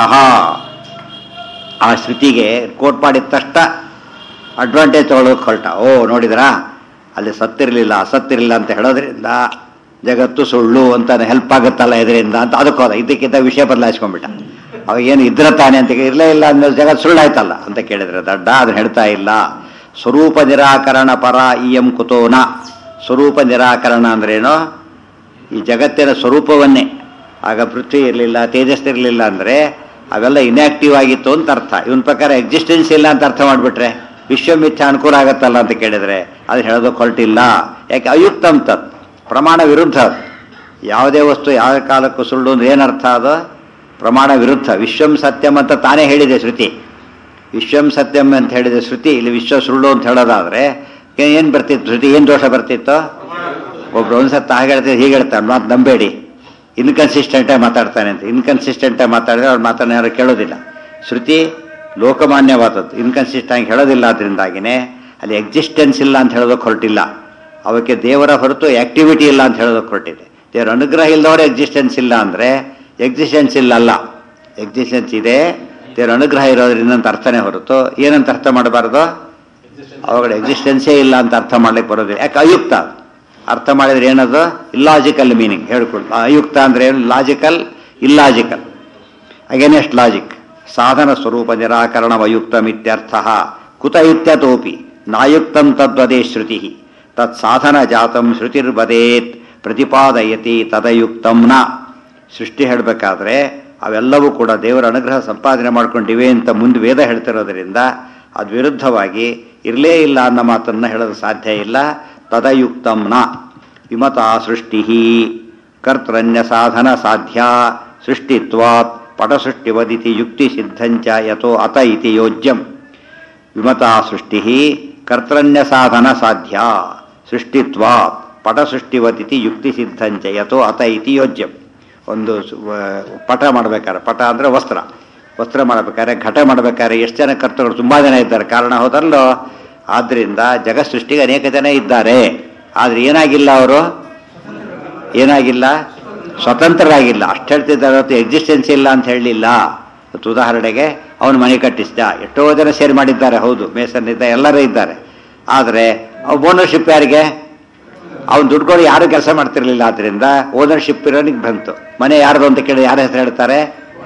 ಆ ಶ್ರುತಿಗೆ ಕೋಟ್ ಮಾಡಿದ ತಕ್ಷಣ ಅಡ್ವಾಂಟೇಜ್ ತಗೊಳ್ಳೋಕೆ ಹೊರಟ ಓ ನೋಡಿದ್ರಾ ಅಲ್ಲಿ ಸತ್ತಿರಲಿಲ್ಲ ಅಸತ್ತಿರಲಿಲ್ಲ ಅಂತ ಹೇಳೋದ್ರಿಂದ ಜಗತ್ತು ಸುಳ್ಳು ಅಂತ ಹೆಲ್ಪ್ ಆಗುತ್ತಲ್ಲ ಇದರಿಂದ ಅಂತ ಅದಕ್ಕೆ ಹೋದ ಇದಕ್ಕಿಂತ ವಿಷಯ ಬದಲಾಯಿಸ್ಕೊಂಡ್ಬಿಟ್ಟ ಅವಾಗ ಏನು ಇದ್ರ ತಾನೆ ಅಂತ ಇರಲೇ ಇಲ್ಲ ಅಂದ್ಮೇಲೆ ಜಗತ್ತು ಸುಳ್ಳಾಯ್ತಲ್ಲ ಅಂತ ಕೇಳಿದ್ರೆ ದಡ್ಡ ಅದನ್ನ ಹೇಳ್ತಾ ಇಲ್ಲ ಸ್ವರೂಪ ನಿರಾಕರಣ ಪರ ಇಯಂ ಕುತೋನ ಸ್ವರೂಪ ನಿರಾಕರಣ ಅಂದ್ರೇನು ಈ ಜಗತ್ತಿನ ಸ್ವರೂಪವನ್ನೇ ಆಗ ಪೃಥ್ವಿ ಇರಲಿಲ್ಲ ತೇಜಸ್ ಇರಲಿಲ್ಲ ಅಂದರೆ ಅವೆಲ್ಲ ಇನ್ಆಕ್ಟಿವ್ ಆಗಿತ್ತು ಅಂತ ಅರ್ಥ ಇವನ ಪ್ರಕಾರ ಎಕ್ಸಿಸ್ಟೆನ್ಸ್ ಇಲ್ಲ ಅಂತ ಅರ್ಥ ಮಾಡಿಬಿಟ್ರೆ ವಿಶ್ವಮಿಥ್ಯ ಅನುಕೂಲ ಆಗತ್ತಲ್ಲ ಅಂತ ಕೇಳಿದ್ರೆ ಅದು ಹೇಳೋದಕ್ಕೆ ಹೊರಟಿಲ್ಲ ಯಾಕೆ ಅಯುಕ್ತಂ ತತ್ ಪ್ರಮಾಣ ವಿರುದ್ಧ ಅದು. ಯಾವುದೇ ವಸ್ತು ಯಾವ ಕಾಲಕ್ಕೂ ಸುಳ್ಳು ಅಂದ್ರೆ ಏನರ್ಥ ಅದು ಪ್ರಮಾಣ ವಿರುದ್ಧ ವಿಶ್ವಂ ಸತ್ಯಂ ಅಂತ ತಾನೇ ಹೇಳಿದೆ ಶ್ರುತಿ ವಿಶ್ವಂ ಸತ್ಯಂ ಅಂತ ಹೇಳಿದೆ ಶ್ರುತಿ ಇಲ್ಲಿ ವಿಶ್ವ ಸುಳ್ಳು ಅಂತ ಹೇಳೋದಾದ್ರೆ ಏನು ಬರ್ತಿತ್ತು ಶ್ರುತಿ ಏನು ದೋಷ ಬರ್ತಿತ್ತು ಒಬ್ರು ಒಂದ್ಸತ್ತ ಹಾಗೆ ಹೇಳ್ತಾರೆ ಹೀಗೆ ಹೇಳ್ತಾರೆ ಮಾತು ನಂಬೇಡಿ ಇನ್ಕನ್ಸಿಸ್ಟೆಂಟಾಗಿ ಮಾತಾಡ್ತಾನೆ ಅಂತ ಇನ್ಕನ್ಸಿಸ್ಟೆಂಟಾಗಿ ಮಾತಾಡಿದ್ರೆ ಅವ್ರು ಮಾತನ್ನ ಯಾರು ಕೇಳೋದಿಲ್ಲ ಶ್ರುತಿ ಲೋಕಮಾನ್ಯವಾದದ್ದು ಇನ್ಕನ್ಸಿಸ್ಟೆಂಟ್ ಹೇಳೋದಿಲ್ಲ ಅದರಿಂದಾಗಿನೇ ಅಲ್ಲಿ ಎಕ್ಸಿಸ್ಟೆನ್ಸ್ ಇಲ್ಲ ಅಂತ ಹೇಳೋದಕ್ಕೆ ಹೊರಟಿಲ್ಲ ಅವಕ್ಕೆ ದೇವರ ಹೊರತು ಆಕ್ಟಿವಿಟಿ ಇಲ್ಲ ಅಂತ ಹೇಳೋದಕ್ಕೆ ಹೊರಟಿದೆ ದೇವರ ಅನುಗ್ರಹ ಇಲ್ಲದವರೆ ಎಕ್ಸಿಸ್ಟೆನ್ಸ್ ಇಲ್ಲ ಅಂದರೆ ಎಕ್ಸಿಸ್ಟೆನ್ಸ್ ಇಲ್ಲ ಅಲ್ಲ ಎಕ್ಸಿಸ್ಟೆನ್ಸ್ ಇದೆ ದೇವರ ಅನುಗ್ರಹ ಇರೋದ್ರಿಂದ ಅಂತ ಅರ್ಥನೇ ಹೊರತು ಏನಂತ ಅರ್ಥ ಮಾಡಬಾರ್ದು ಅವುಗಳ ಎಕ್ಸಿಸ್ಟೆನ್ಸೇ ಇಲ್ಲ ಅಂತ ಅರ್ಥ ಮಾಡ್ಲಿಕ್ಕೆ ಬರೋದಿಲ್ಲ ಯಾಕೆ ಅಯುಕ್ತ ಅದು. ಅರ್ಥ ಮಾಡಿದ್ರೆ ಏನದು ಇಲ್ಲಾಜಿಕಲ್ ಮೀನಿಂಗ್ ಹೇಳ್ಕೊಡ್ ಅಯುಕ್ತ ಅಂದ್ರೆ ಏನು ಲಾಜಿಕಲ್ ಇಲ್ಲಾಜಿಕಲ್ ಅಗೇನೆಸ್ಟ್ ಲಾಜಿಕ್ ಸಾಧನ ಸ್ವರೂಪ ನಿರಾಕರಣ ಅಯುಕ್ತಮಿತ್ಯರ್ಥ ಕುತ ಇತ್ಯತೋಪಿ ನಾಯುಕ್ತಂ ತದ್ವದೇ ಶ್ರುತಿ ತತ್ ಸಾಧನ ಜಾತಂ ಶ್ರುತಿರ್ವದೇತ್ ಪ್ರತಿಪಾದಯತಿ ತದಯುಕ್ತಂ ನ ಸೃಷ್ಟಿ ಹೇಳಬೇಕಾದ್ರೆ ಅವೆಲ್ಲವೂ ಕೂಡ ದೇವರ ಅನುಗ್ರಹ ಸಂಪಾದನೆ ಮಾಡ್ಕೊಂಡಿವೆ ಅಂತ ಮುಂದೆ ವೇದ ಹೇಳ್ತಿರೋದ್ರಿಂದ ಅದು ವಿರುದ್ಧವಾಗಿ ಇರಲೇ ಇಲ್ಲ ಅನ್ನೋ ಮಾತನ್ನು ಹೇಳಲು ಸಾಧ್ಯ ಇಲ್ಲ ತದಯುಕ್ತಂ ನ ವಿಮತಾ ಸೃಷ್ಟಿ ಕರ್ತರನ್ಯ ಸಾಧನ ಸಾಧ್ಯ ಸೃಷ್ಟಿತ್ವಾತ್ ಪಟಸೃಷ್ಟಿವದಿತಿ ಯುಕ್ತಿ ಸಿದ್ಧಂಚ ಯಥೋ ಅತ ಇತಿ ಯೋಜ್ಯಂ ವಿಮತಾ ಸೃಷ್ಟಿ ಕರ್ತರನ್ಯ ಸಾಧನ ಸಾಧ್ಯ ಸೃಷ್ಟಿತ್ವಾತ್ ಪಟಸೃಷ್ಟಿವದಿತಿ ಯುಕ್ತಿ ಸಿದ್ಧಂಚ ಯಥೋ ಅತ ಇತಿ ಯೋಜ್ಯಂ ಒಂದು ಸು- ವ- ಪಟ ಮಾಡ್ಬೇಕಾದ್ರೆ ಪಟ ಅಂದರೆ ವಸ್ತ್ರ ವಸ್ತ್ರ ಮಾಡಬೇಕಾದ್ರೆ ಘಟ ಮಾಡಬೇಕಾದ್ರೆ ಎಷ್ಟು ಜನ ಕರ್ತಗಳು ತುಂಬ ಜನ ಇದ್ದಾರೆ ಕಾರಣ ಹೋದಲ್ಲೋ ಆದ್ದರಿಂದ ಜಗತ್ ಸೃಷ್ಟಿಗೆ ಅನೇಕ ಜನ ಇದ್ದಾರೆ ಆದರೆ ಏನಾಗಿಲ್ಲ ಅವರು ಏನಾಗಿಲ್ಲ ಸ್ವತಂತ್ರರಾಗಿಲ್ಲ ಅಷ್ಟು ಹೇಳ್ತಿದ್ದಾರೆ ಹೊರತು ಎಕ್ಸಿಸ್ಟೆನ್ಸ್ ಇಲ್ಲ ಅಂತ ಹೇಳಲಿಲ್ಲ ಇವತ್ತು ಉದಾಹರಣೆಗೆ ಅವನು ಮನೆ ಕಟ್ಟಿಸಿದ ಎಷ್ಟೋ ಜನ ಸೇರಿ ಮಾಡಿದ್ದಾರೆ ಹೌದು ಮೇಸನ್ ಇದ್ದ ಎಲ್ಲರೂ ಇದ್ದಾರೆ ಆದರೆ ಓನರ್ಶಿಪ್ ಯಾರಿಗೆ ಅವ್ನು ದುಡ್ಡು ಕೊಡಿ ಯಾರು ಕೆಲಸ ಮಾಡ್ತಿರ್ಲಿಲ್ಲ ಆದ್ರಿಂದ ಓನರ್ಶಿಪ್ ಇರೋನಿಗೆ ಬಂತು ಮನೆ ಯಾರ್ದು ಅಂತ ಕೇಳಿ ಯಾರ ಹೆಸರು ಹೇಳ್ತಾರೆ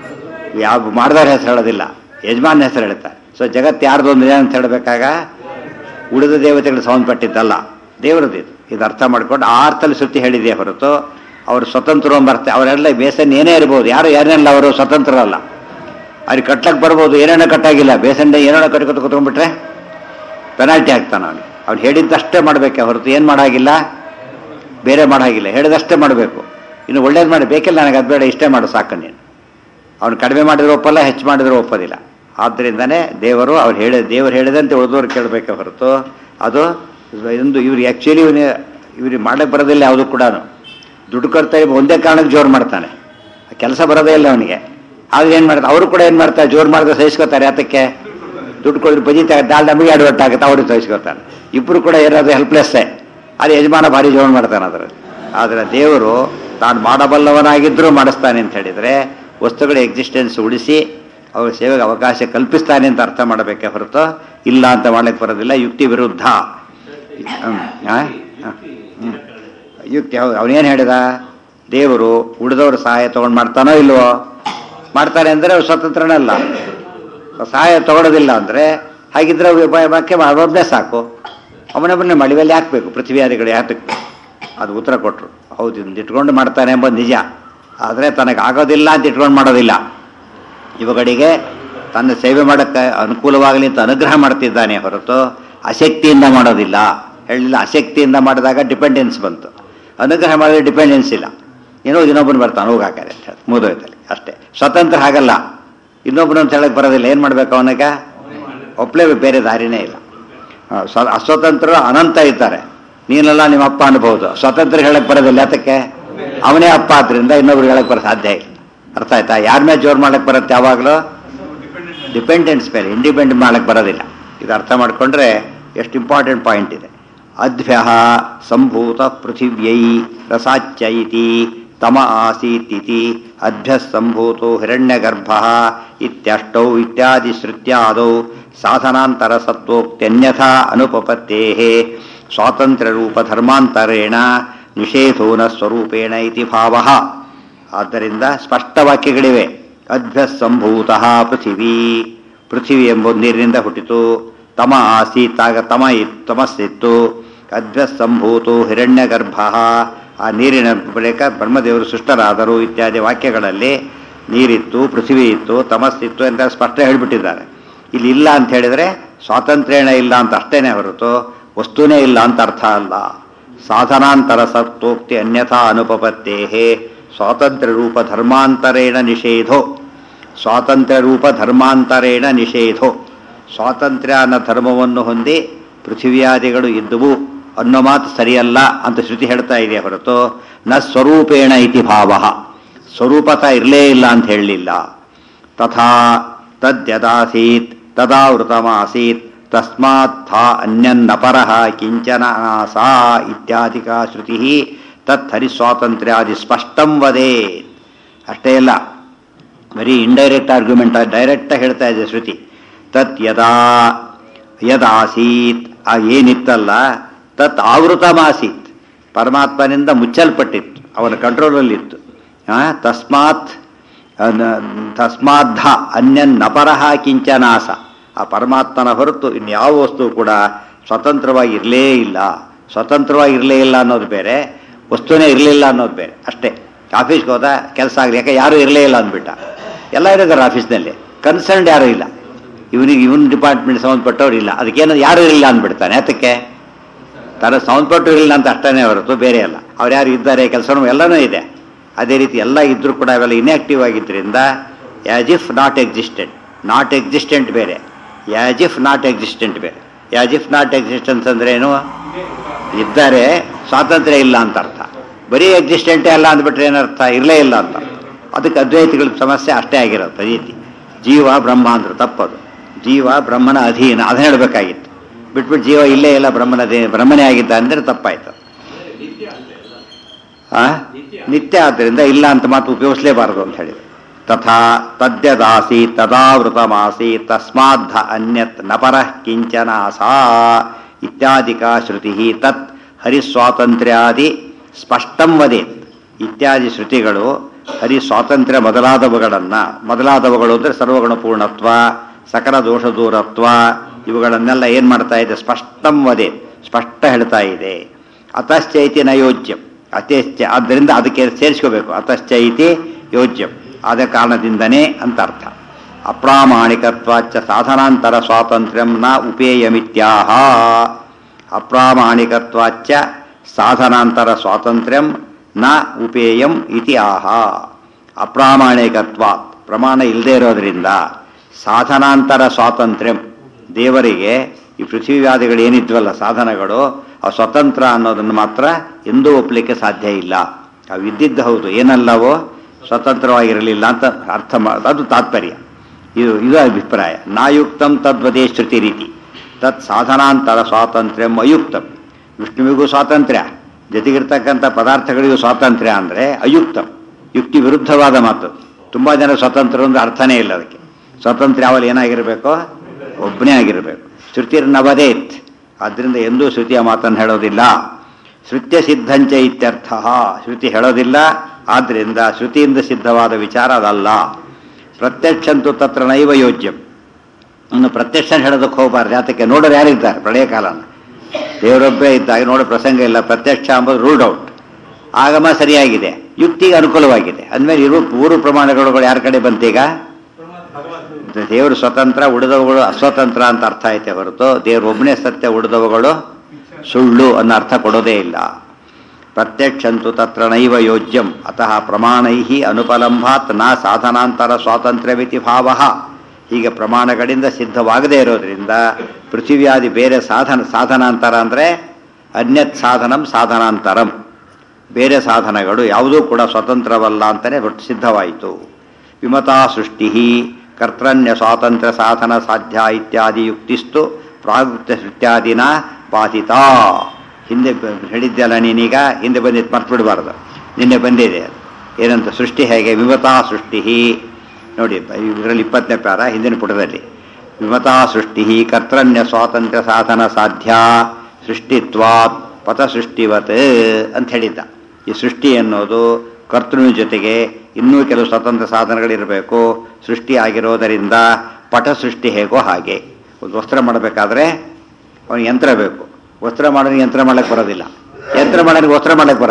ಯಾವ ಮಾಡಿದವ್ರ ಹೆಸರು ಹೇಳೋದಿಲ್ಲ ಯಜಮಾನ್ ಹೆಸರು ಹೇಳ್ತಾರೆ ಸೊ ಜಗತ್ತು ಯಾರ್ದು ಅಂದ್ರೆ ಅಂತ ಹೇಳಬೇಕಾಗ ಉಳಿದ ದೇವತೆಗಳು ಸಂಬಂಧಪಟ್ಟಿದ್ದಲ್ಲ ದೇವರದ್ದು ಇದು ಇದು ಅರ್ಥ ಮಾಡ್ಕೊಂಡು ಆ ಅರ್ಥದಲ್ಲಿ ಸುತ್ತಿ ಹೇಳಿದೆ ಹೊರತು ಅವರು ಸ್ವತಂತ್ರ ಬರ್ತಾರೆ ಅವರೆಲ್ಲ ಬೇಸನ್ ಏನೇ ಇರ್ಬೋದು ಯಾರು ಏನೇನಲ್ಲ ಅವರು ಸ್ವತಂತ್ರರಲ್ಲ ಅವ್ರಿಗೆ ಕಟ್ಲಕ್ಕೆ ಬರ್ಬೋದು ಏನೇನೋ ಕಟ್ಟಾಗಿಲ್ಲ ಬೇಸನ್ನೇ ಏನೇನೋ ಕಟ್ಕೊತ ಕೂತ್ಕೊಂಡ್ಬಿಟ್ರೆ ಪೆನಾಲ್ಟಿ ಆಗ್ತಾನೆ ಅವನು ಅವ್ನು ಹೇಳಿದ್ದಷ್ಟೇ ಮಾಡಬೇಕೆ ಹೊರತು ಏನು ಮಾಡಾಗಿಲ್ಲ ಬೇರೆ ಮಾಡಾಗಿಲ್ಲ ಹೇಳಿದಷ್ಟೇ ಮಾಡಬೇಕು ಇನ್ನು ಒಳ್ಳೇದು ಮಾಡಿ ಬೇಕಿಲ್ಲ ನನಗೆ ಅದು ಬೇಡ ಇಷ್ಟೇ ಮಾಡು ಸಾಕು ನೀನು ಅವನು ಕಡಿಮೆ ಮಾಡಿದ್ರೆ ಒಪ್ಪಲ್ಲ ಹೆಚ್ಚು ಮಾಡಿದ್ರೆ ಒಪ್ಪೋದಿಲ್ಲ ಆದ್ದರಿಂದನೇ ದೇವರು ಅವ್ರು ಹೇಳಿ ದೇವರು ಹೇಳಿದಂತೆ ಉಳಿದವ್ರು ಕೇಳಬೇಕೆ ಹೊರತು ಅದು ಒಂದು ಇವ್ರು ಆ್ಯಕ್ಚುಲಿ ಇವನು ಇವ್ರಿಗೆ ಮಾಡಕ್ಕೆ ಬರೋದಿಲ್ಲ ಯಾವುದು ಕೂಡ ದುಡ್ಡು ಕೊಡ್ತಾ ಒಂದೇ ಕಾರಣಕ್ಕೆ ಜೋರು ಮಾಡ್ತಾನೆ ಕೆಲಸ ಬರೋದೇ ಇಲ್ಲ ಅವನಿಗೆ ಆದ್ರೆ ಏನು ಮಾಡ್ತಾರೆ ಅವರು ಕೂಡ ಏನು ಮಾಡ್ತಾರೆ ಜೋರು ಮಾಡಿದ್ರೆ ಸಹಿಸ್ಕೋತಾರೆ ಯಾತಕ್ಕೆ ದುಡ್ಡು ಕೊಡಿದ್ರೆ ಬಜಿತಾರೆ ದಾಲ್ ನಮಗೆ ಅಡ್ವರ್ಟ್ ಆಗುತ್ತೆ ಅವ್ರಿಗೆ ಸಹಿಸ್ಕೋತಾನೆ ಇಬ್ಬರು ಕೂಡ ಏನಾದ್ರು ಹೆಲ್ಪ್ಲೆಸ್ಸೇ ಅದು ಯಜಮಾನ ಭಾರಿ ಜೋರು ಮಾಡ್ತಾನೆ ಅದರ ಆದರೆ ದೇವರು ತಾನು ಮಾಡಬಲ್ಲವನಾಗಿದ್ದರೂ ಮಾಡಿಸ್ತಾನೆ ಅಂತ ಹೇಳಿದರೆ ವಸ್ತುಗಳ ಎಕ್ಸಿಸ್ಟೆನ್ಸ್ ಉಳಿಸಿ ಅವ್ರ ಸೇವೆಗೆ ಅವಕಾಶ ಕಲ್ಪಿಸ್ತಾನೆ ಅಂತ ಅರ್ಥ ಮಾಡಬೇಕೆ ಹೊರತು ಇಲ್ಲ ಅಂತ ಮಾಡ್ಲಿಕ್ಕೆ ಬರೋದಿಲ್ಲ ಯುಕ್ತಿ ವಿರುದ್ಧ ಹ್ಮ್. ಆ? ಹ. ಹ್ಮ್. ಯುಕ್ತಿ ಹೌದು ಅವನೇನು ಹೇಳಿದ ದೇವರು ಉಳಿದವ್ರ ಸಹಾಯ ತಗೊಂಡು ಮಾಡ್ತಾನೋ ಇಲ್ವೋ ಮಾಡ್ತಾನೆ ಅಂದರೆ ಅವ್ರು ಸ್ವತಂತ್ರನಲ್ಲ ಸಹಾಯ ತಗೊಳ್ಳೋದಿಲ್ಲ ಅಂದರೆ ಹಾಗಿದ್ರೆ ಬಾಕಿ ಮಾಡೋದನ್ನೇ ಸಾಕು ಅವನೊಬ್ಬನೇ ಮಳಿವೆಲ್ಲಿ ಹಾಕಬೇಕು ಪೃಥ್ವಿಯಾದಿಗಳು ಯಾತಕ್ಕೆ ಅದು ಉತ್ತರ ಕೊಟ್ಟರು ಹೌದು ಇದನ್ನ ಇಟ್ಕೊಂಡು ಮಾಡ್ತಾನೆ ಎಂಬುದು ನಿಜ ಆದರೆ ತನಗೆ ಆಗೋದಿಲ್ಲ ಅಂತ ಇಟ್ಕೊಂಡು ಮಾಡೋದಿಲ್ಲ ಇವುಗಳಿಗೆ ತನ್ನ ಸೇವೆ ಮಾಡೋಕ್ಕೆ ಅನುಕೂಲವಾಗಲಿ ಅಂತ ಅನುಗ್ರಹ ಮಾಡ್ತಿದ್ದಾನೆ ಹೊರತು ಅಶಕ್ತಿಯಿಂದ ಮಾಡೋದಿಲ್ಲ ಹೇಳಿಲ್ಲ ಅಶಕ್ತಿಯಿಂದ ಮಾಡಿದಾಗ ಡಿಪೆಂಡೆನ್ಸ್ ಬಂತು ಅನುಗ್ರಹ ಮಾಡಿದ್ರೆ ಡಿಪೆಂಡೆನ್ಸ್ ಇಲ್ಲ ಏನೋ ಇನ್ನೊಬ್ಬನು ಬರ್ತಾನೆ ಹೋಗಾಕಾರೆ ಅಂತ ಹೇಳಿ ಮುಗಿದೋಯ್ತಲ್ಲಿ ಅಷ್ಟೇ ಸ್ವತಂತ್ರ ಹಾಗಲ್ಲ ಇನ್ನೊಬ್ಬನು ಅಂತ ಹೇಳಕ್ಕೆ ಬರೋದಿಲ್ಲ ಏನು ಮಾಡ್ಬೇಕು ಅವನಿಗೆ ಒಪ್ಲೇಬೇಕು ಬೇರೆ ದಾರಿನೇ ಇಲ್ಲ ಆ, ಸ್ವ- ಅಸ್ವತಂತ್ರರು ಅನಂತ ಇದ್ದಾರೆ ನೀನೆಲ್ಲ ನಿಮ್ಮ ಅಪ್ಪ ಅನ್ಬಹುದು ಸ್ವತಂತ್ರ ಹೇಳಕ್ ಬರೋದಿಲ್ಲ ಯಾತಕ್ಕೆ ಅವನೇ ಅಪ್ಪ ಆದ್ರಿಂದ ಇನ್ನೊಬ್ರಿಗೆ ಹೇಳಕ್ ಬರೋ ಸಾಧ್ಯ ಇಲ್ಲ ಅರ್ಥ ಆಯ್ತಾ ಯಾರ ಮೇಲೆ ಜೋರು ಮಾಡಕ್ ಬರುತ್ತೆ ಯಾವಾಗಲೂ ಡಿಪೆಂಡೆನ್ಸ್ ಮೇಲೆ ಇಂಡಿಪೆಂಡೆಂಟ್ ಮಾಡಕ್ ಬರೋದಿಲ್ಲ ಇದು ಅರ್ಥ ಮಾಡ್ಕೊಂಡ್ರೆ ಎಷ್ಟು ಇಂಪಾರ್ಟೆಂಟ್ ಪಾಯಿಂಟ್ ಇದೆ ಅದ್ಭ್ಯ ಸಂಭೂತ ಪೃಥಿವ್ಯೈ ರಸಾಚ್ಯ ಇತಿ ತಮ ಆಸೀತಿತಿ ಅದ್ಭ್ಯ ಸಂಭೂತೋ ಹಿರಣ್ಯಗರ್ಭ ಇತ್ಯಷ್ಟೌ ಇತ್ಯಾದಿ ಶ್ರುತ್ಯಾದೌ ಸಾಧನಾಂತರ ಸತ್ವೋಕ್ತ್ಯನ್ಯಥಾ ಅನುಪಪತ್ತೇ ಸ್ವಾತಂತ್ರ್ಯ ರೂಪ ಧರ್ಮಾಂತರೇಣ ನಿಷೇಧೋ ನ ಸ್ವರೂಪೇಣ ಇತಿ ಭಾವ ಆದ್ದರಿಂದ ಸ್ಪಷ್ಟ ವಾಕ್ಯಗಳಿವೆ ಅದ್ಭ್ಯ ಸಂಭೂತ ಪೃಥಿವಿ ಪೃಥಿವಿ ಎಂಬುದು ನೀರಿನಿಂದ ಹುಟ್ಟಿತು ತಮ ಆಸೀತ್ ಆಗ ತಮ ಇತ್- ತಮಸ್ಸಿತ್ತು ಅದ್ಭ್ಯ ಸಂಭೂತು ಹಿರಣ್ಯಗರ್ಭ ಆ ನೀರಿನ ಬಳಿಕ ಬ್ರಹ್ಮದೇವರು ಸೃಷ್ಟರಾದರು ಇತ್ಯಾದಿ ವಾಕ್ಯಗಳಲ್ಲಿ ನೀರಿತ್ತು ಪೃಥ್ವಿ ಇತ್ತು ತಮಸ್ಸಿತ್ತು ಅಂತ ಸ್ಪಷ್ಟ ಹೇಳಿಬಿಟ್ಟಿದ್ದಾರೆ ಇಲ್ಲಿ ಇಲ್ಲ ಅಂತ ಹೇಳಿದರೆ ಸ್ವಾತಂತ್ರ್ಯನೇ ಇಲ್ಲ ಅಂತ ಅಷ್ಟೇನೆ ಹೊರತು ವಸ್ತುನೇ ಇಲ್ಲ ಅಂತ ಅರ್ಥ ಅಲ್ಲ ಸಾಧನಾಂತರ ಸತ್ತೋಕ್ತಿ ಅನ್ಯಥಾ ಅನುಪಪತ್ತೇ ಸ್ವಾತಂತ್ರ್ಯ ರೂಪ ಧರ್ಮಾಂತರೇಣ ನಿಷೇಧೋ ಸ್ವಾತಂತ್ರ್ಯ ರೂಪ ಧರ್ಮಾಂತರೇಣ ನಿಷೇಧೋ ಸ್ವಾತಂತ್ರ್ಯ ಅನ್ನೋ ಧರ್ಮವನ್ನು ಹೊಂದಿ ಪೃಥಿವ್ಯಾದಿಗಳು ಇದ್ದುವು ಅನ್ನೋ ಮಾತು ಸರಿಯಲ್ಲ ಅಂತ ಶ್ರುತಿ ಹೇಳ್ತಾ ಇದೆ ಹೊರತು ನ ಸ್ವರೂಪೇಣ ಇತಿ ಭಾವ ಸ್ವರೂಪತ ಇರಲೇ ಇಲ್ಲ ಅಂತ ಹೇಳಲಿಲ್ಲ ತಥಾ ತದ್ಯದಾಸೀತ್ ತದಾವೃತಮಾಸೀತ್ ತಸ್ಮಾತ್ ಥಾ ಅನ್ಯನ್ನಪರಃ ಕಿಂಚನ ಆಸಾ ಇತ್ಯಾದಿಕ ಶ್ರುತಿ ತತ್ ಹರಿಸ್ವಾತಂತ್ರ್ಯಾದಿ ಸ್ಪಷ್ಟಂ ವದೇತ್ ಅಷ್ಟೇ ಇಲ್ಲ ಬರೀ ಇಂಡೈರೆಕ್ಟ್ ಆರ್ಗ್ಯುಮೆಂಟ್ ಡೈರೆಕ್ಟ್ ಹೇಳ್ತಾ ಇದೆ ಶ್ರುತಿ ತತ್ ಯದಾ ಯದಾಸೀತ್ ಆ ಏನಿತ್ತಲ್ಲ ತತ್ ಆವೃತಮಾಸೀತ್ ಪರಮಾತ್ಮನಿಂದ ಮುಚ್ಚಲ್ಪಟ್ಟಿತ್ತು ಅವನ ಕಂಟ್ರೋಲಲ್ಲಿತ್ತು ಆ, ತಸ್ಮಾತ್ ಅನ- ತಸ್ಮಾದ್ಧ ಅನ್ಯನ್ನಪರಃ ಕಿಂಚನಾಸ ಆ ಪರಮಾತ್ಮನ ಹೊರತು ಇನ್ಯಾವ ವಸ್ತು ಕೂಡ ಸ್ವತಂತ್ರವಾಗಿ ಇರಲೇ ಇಲ್ಲ ಸ್ವತಂತ್ರವಾಗಿ ಇರಲೇ ಇಲ್ಲ ಅನ್ನೋದು ಬೇರೆ ವಸ್ತುನೇ ಇರಲಿಲ್ಲ ಅನ್ನೋದು ಬೇರೆ ಅಷ್ಟೇ ಆಫೀಸ್ಗೆ ಹೋದ ಕೆಲಸ ಆಗಲಿ ಯಾಕೆ ಯಾರೂ ಇರಲೇ ಇಲ್ಲ ಅಂದ್ಬಿಟ್ಟ ಎಲ್ಲ ಇರೋದಾರೆ ಆಫೀಸ್ನಲ್ಲಿ ಕನ್ಸರ್ನ್ಡ್ ಯಾರೂ ಇಲ್ಲ ಇವನಿಗೆ ಇವನ್ ಡಿಪಾರ್ಟ್ಮೆಂಟ್ ಸಂಬಂಧಪಟ್ಟವ್ರು ಇಲ್ಲ ಅದಕ್ಕೇನೋ ಯಾರೂ ಇಲ್ಲ ಅಂದ್ಬಿಡ್ತಾನೆ ಅದಕ್ಕೆ ತರ ಸಂಬಂಧಪಟ್ಟವ್ರು ಇಲ್ಲ ಅಂತ ಅಷ್ಟೇ ಹೊರತು ಬೇರೆ ಅಲ್ಲ ಅವ್ರು ಯಾರು ಇದ್ದಾರೆ ಕೆಲಸನೂ ಎಲ್ಲನೂ ಇದೆ ಅದೇ ರೀತಿ ಎಲ್ಲ ಇದ್ರೂ ಕೂಡ ಅವೆಲ್ಲ ಇನ್ಆಕ್ಟಿವ್ ಆಗಿದ್ದರಿಂದ as if not existent not existent ಬೇರೆ ಯಾಸ್ ಇಫ್ ನಾಟ್ ಎಕ್ಸಿಸ್ಟೆಂಟ್ ಬೇರೆ ಯಾಸ್ ಇಫ್ ನಾಟ್ ಎಕ್ಸಿಸ್ಟೆನ್ಸ್ ಅಂದ್ರೆ ಏನು ಇದ್ದಾರೆ ಸ್ವಾತಂತ್ರ್ಯ ಇಲ್ಲ ಅಂತ ಅರ್ಥ ಬರೀ ಎಕ್ಸಿಸ್ಟೆಂಟೇ ಅಲ್ಲ ಅಂದ್ಬಿಟ್ರೆ ಏನರ್ಥ ಇರಲೇ ಇಲ್ಲ ಅಂತ ಅದಕ್ಕೆ ಅದ್ವೈತಿಗಳ ಸಮಸ್ಯೆ ಅಷ್ಟೇ ಆಗಿರೋದು ರೀತಿ ಜೀವ ಬ್ರಹ್ಮ ಅಂದ್ರೆ ತಪ್ಪದು ಜೀವ ಬ್ರಹ್ಮನ ಅಧೀನ ಅದನ್ನ ಹೇಳಬೇಕಾಗಿತ್ತು ಬಿಟ್ಬಿಟ್ಟು ಜೀವ ಇಲ್ಲೇ ಇಲ್ಲ ಬ್ರಹ್ಮನ ಅಧೀನ ಬ್ರಹ್ಮನೇ ಆಗಿದ್ದ ಅಂದ್ರೆ ತಪ್ಪಾಯ್ತು ಆ ನಿತ್ಯ ಆದ್ದರಿಂದ ಇಲ್ಲ ಅಂತ ಮಾತು ಉಪಯೋಗಿಸಲೇಬಾರದು ಅಂತ ಹೇಳಿದ್ರು ತಥಾ ತದ್ಯದಾಸಿ ತದಾವೃತಮಾಸಿ ತಸ್ಮಾದ್ಧ ಅನ್ಯತ್ ನಪರಃ ಕಿಂಚನ ಸಾ ಇತ್ಯಾದಿಕ ಶ್ರುತಿ ತತ್ ಹರಿಸ್ವಾತಂತ್ರ್ಯಾದಿ ಸ್ಪಷ್ಟಂ ವದೇತ್ ಇತ್ಯಾದಿ ಶ್ರುತಿಗಳು ಹರಿ ಸ್ವಾತಂತ್ರ್ಯ ಮೊದಲಾದವುಗಳನ್ನು ಮೊದಲಾದವುಗಳು ಅಂದರೆ ಸರ್ವಗುಣ ಪೂರ್ಣತ್ವ ಸಕಲ ದೋಷ ದೂರತ್ವ ಇವುಗಳನ್ನೆಲ್ಲ ಏನು ಮಾಡ್ತಾ ಇದೆ ಸ್ಪಷ್ಟಂ ವದೆ ಸ್ಪಷ್ಟ ಹೇಳ್ತಾ ಇದೆ ಅತಶ್ಚೈತಿ ನಯೋಜ್ಯಂ ಅತಶ್ಚ ಆದ್ದರಿಂದ ಅದಕ್ಕೆ ಸೇರಿಸ್ಕೋಬೇಕು ಅತಶ್ಚೈತಿ ಯೋಜ್ಯಂ ಆದ ಕಾರಣದಿಂದನೇ ಅಂತ ಅರ್ಥ ಅಪ್ರಾಮಾಣಿಕತ್ವಾಚ್ಚ ಸಾಧನಾಂತರ ಸ್ವಾತಂತ್ರ್ಯಂ ನ ಉಪೇಯಮಿತ್ಯಾಹ ಅಪ್ರಾಮಾಣಿಕತ್ವಾಚ್ಚ ಸಾಧನಾಂತರ ಸ್ವಾತಂತ್ರ್ಯಂ ನ ಉಪೇಯಂ ಇತಿ ಆಹ ಅಪ್ರಾಮಾಣಿಕತ್ವ ಪ್ರಮಾಣ ಇಲ್ಲದೆ ಇರೋದ್ರಿಂದ ಸಾಧನಾಂತರ ಸ್ವಾತಂತ್ರ್ಯಂ ದೇವರಿಗೆ ಈ ಪೃಥ್ವಿವ್ಯಾಧಿಗಳು ಏನಿದ್ವಲ್ಲ ಸಾಧನಗಳು ಆ ಸ್ವತಂತ್ರ ಅನ್ನೋದನ್ನು ಮಾತ್ರ ಎಂದೂ ಒಪ್ಪಲಿಕ್ಕೆ ಸಾಧ್ಯ ಇಲ್ಲ ಅವು ಇದ್ದಿದ್ದು ಹೌದು ಏನಲ್ಲವೋ ಸ್ವತಂತ್ರವಾಗಿರಲಿಲ್ಲ ಅಂತ ಅರ್ಥ ಮಾ ಅದು ತಾತ್ಪರ್ಯ ಇದು ಇದು ಅಭಿಪ್ರಾಯ ನಾಯುಕ್ತಂ ತದ್ವದೇ ಶ್ರುತಿ ರೀತಿ ತತ್ ಸಾಧನಾಂತರ ಸ್ವಾತಂತ್ರ್ಯಂ ಅಯುಕ್ತಂ ವಿಷ್ಣುವಿಗೂ ಸ್ವಾತಂತ್ರ್ಯ ಜೊತೆಗಿರ್ತಕ್ಕಂಥ ಪದಾರ್ಥಗಳಿಗೂ ಸ್ವಾತಂತ್ರ್ಯ ಅಂದರೆ ಅಯುಕ್ತಂ ಯುಕ್ತಿ ವಿರುದ್ಧವಾದ ಮಾತು ತುಂಬ ಜನ ಸ್ವತಂತ್ರ ಅಂದ್ರೆ ಅರ್ಥನೇ ಇಲ್ಲ ಅದಕ್ಕೆ ಸ್ವತಂತ್ರ ಯಾವಲ್ಲಿ ಏನಾಗಿರಬೇಕು ಒಬ್ಬನೇ ಆಗಿರಬೇಕು ಶ್ರುತಿರ್ನವದೇತ್ ಆದ್ದರಿಂದ ಎಂದೂ ಶ್ರುತಿಯ ಮಾತನ್ನು ಹೇಳೋದಿಲ್ಲ ಶ್ರುತ್ಯ ಸಿದ್ಧಂಚ ಇತ್ಯರ್ಥ ಶ್ರುತಿ ಹೇಳೋದಿಲ್ಲ ಆದ್ದರಿಂದ ಶ್ರುತಿಯಿಂದ ಸಿದ್ಧವಾದ ವಿಚಾರ ಅದಲ್ಲ ಪ್ರತ್ಯಕ್ಷಂತೂ ತತ್ರ ನೈವ ಯೋಜ್ಯಂ ಇನ್ನು ಪ್ರತ್ಯಕ್ಷ ಹೇಳೋದಕ್ಕೆ ಹೋಗಬಾರ್ದು ಯಾತಕ್ಕೆ ನೋಡೋರು ಯಾರಿದ್ದಾರೆ ಪ್ರಳಯ ಕಾಲನ ದೇವರೊಬ್ಬರೇ ಇದ್ದಾಗ ನೋಡೋ ಪ್ರಸಂಗ ಇಲ್ಲ ಪ್ರತ್ಯಕ್ಷ ಅಂಬೋದು ರೂಲ್ಡ್ ಔಟ್ ಆಗಮ ಸರಿಯಾಗಿದೆ ಯುಕ್ತಿಗೆ ಅನುಕೂಲವಾಗಿದೆ ಅಂದಮೇಲೆ ಇರುವ ಪೂರ್ವ ಪ್ರಮಾಣಗಳು ಯಾರ ಕಡೆ ಬಂತೀಗ ದೇವರು ಸ್ವತಂತ್ರ ಉಳಿದವುಗಳು ಅಸ್ವತಂತ್ರ ಅಂತ ಅರ್ಥ ಐತೆ ಹೊರತು ದೇವರು ಒಬ್ಬನೇ ಸತ್ಯ ಉಳಿದವುಗಳು ಸುಳ್ಳು ಅನ್ನೋ ಅರ್ಥ ಕೊಡೋದೇ ಇಲ್ಲ ಪ್ರತ್ಯಕ್ಷಂತು ತತ್ರ ನೈವ ಯೋಜ್ಯಂ ಅತಃ ಪ್ರಮಾಣೈ ಅನುಪಲಂಭಾತ್ ನ ಸಾಧನಾಂತರ ಸ್ವಾತಂತ್ರ್ಯವಿತಿ ಭಾವ ಹೀಗೆ ಪ್ರಮಾಣಗಳಿಂದ ಸಿದ್ಧವಾಗದೇ ಇರೋದ್ರಿಂದ ಪೃಥಿವ್ಯಾದಿ ಬೇರೆ ಸಾಧನ ಸಾಧನಾಂತರ ಅಂದರೆ ಅನ್ಯತ್ ಸಾಧನಂ ಸಾಧನಾಂತರಂ ಬೇರೆ ಸಾಧನಗಳು ಯಾವುದೂ ಕೂಡ ಸ್ವತಂತ್ರವಲ್ಲ ಅಂತಲೇ ಒಟ್ಟು ಸಿದ್ಧವಾಯಿತು ವಿಮತಾ ಸೃಷ್ಟಿ ಕರ್ತನ್ಯ ಸ್ವಾತಂತ್ರ್ಯ ಸಾಧನ ಸಾಧ್ಯ ಇತ್ಯಾದಿ ಯುಕ್ತಿಸ್ತು ಪ್ರಾಗೃತ್ಯ ಸೃಷ್ಟ್ಯಾದಿನ ಬಾಧಿತ ಹಿಂದೆ ಬ- ಹೇಳಿದ್ದೆಲ್ಲ ನೀನೀಗ ಹಿಂದೆ ಬಂದಿದ್ದು ಮರ್ತು ಬಿಡಬಾರ್ದು ನಿನ್ನೆ ಬಂದಿದೆ ಅದು. ಏನಂತ ಸೃಷ್ಟಿ ಹೇಗೆ ವಿಮತಾ ಸೃಷ್ಟಿ ನೋಡಿ ಇದರಲ್ಲಿ ಇಪ್ಪತ್ತನೇ ಪ್ಯಾರ ಹಿಂದಿನ ಪುಟದಲ್ಲಿ ವಿಮತಾ ಸೃಷ್ಟಿ ಕರ್ತನ್ಯ ಸ್ವಾತಂತ್ರ್ಯ ಸಾಧನ ಸಾಧ್ಯ ಸೃಷ್ಟಿತ್ವಾತ್ ಪಥ ಸೃಷ್ಟಿವತ್ ಅಂತ ಹೇಳಿದ್ದ ಈ ಸೃಷ್ಟಿ ಅನ್ನೋದು ಕರ್ತೃನ ಜೊತೆಗೆ ಇನ್ನೂ ಕೆಲವು ಸ್ವತಂತ್ರ ಸಾಧನಗಳಿರಬೇಕು ಸೃಷ್ಟಿ ಆಗಿರೋದರಿಂದ ಪಟ ಸೃಷ್ಟಿ ಹೇಗೋ ಹಾಗೆ ಒಂದು ವಸ್ತ್ರ ಮಾಡಬೇಕಾದ್ರೆ ಅವನಿಗೆ ಯಂತ್ರ ಬೇಕು ವಸ್ತ್ರ ಮಾಡೋನಿಗೆ ಯಂತ್ರ ಮಾಡಕ್ಕೆ ಬರೋದಿಲ್ಲ ಯಂತ್ರ ಮಾಡೋನಿಗೆ ವಸ್ತ್ರ ಮಾಡಕ್ಕೆ ಬರೋದಿಲ್ಲ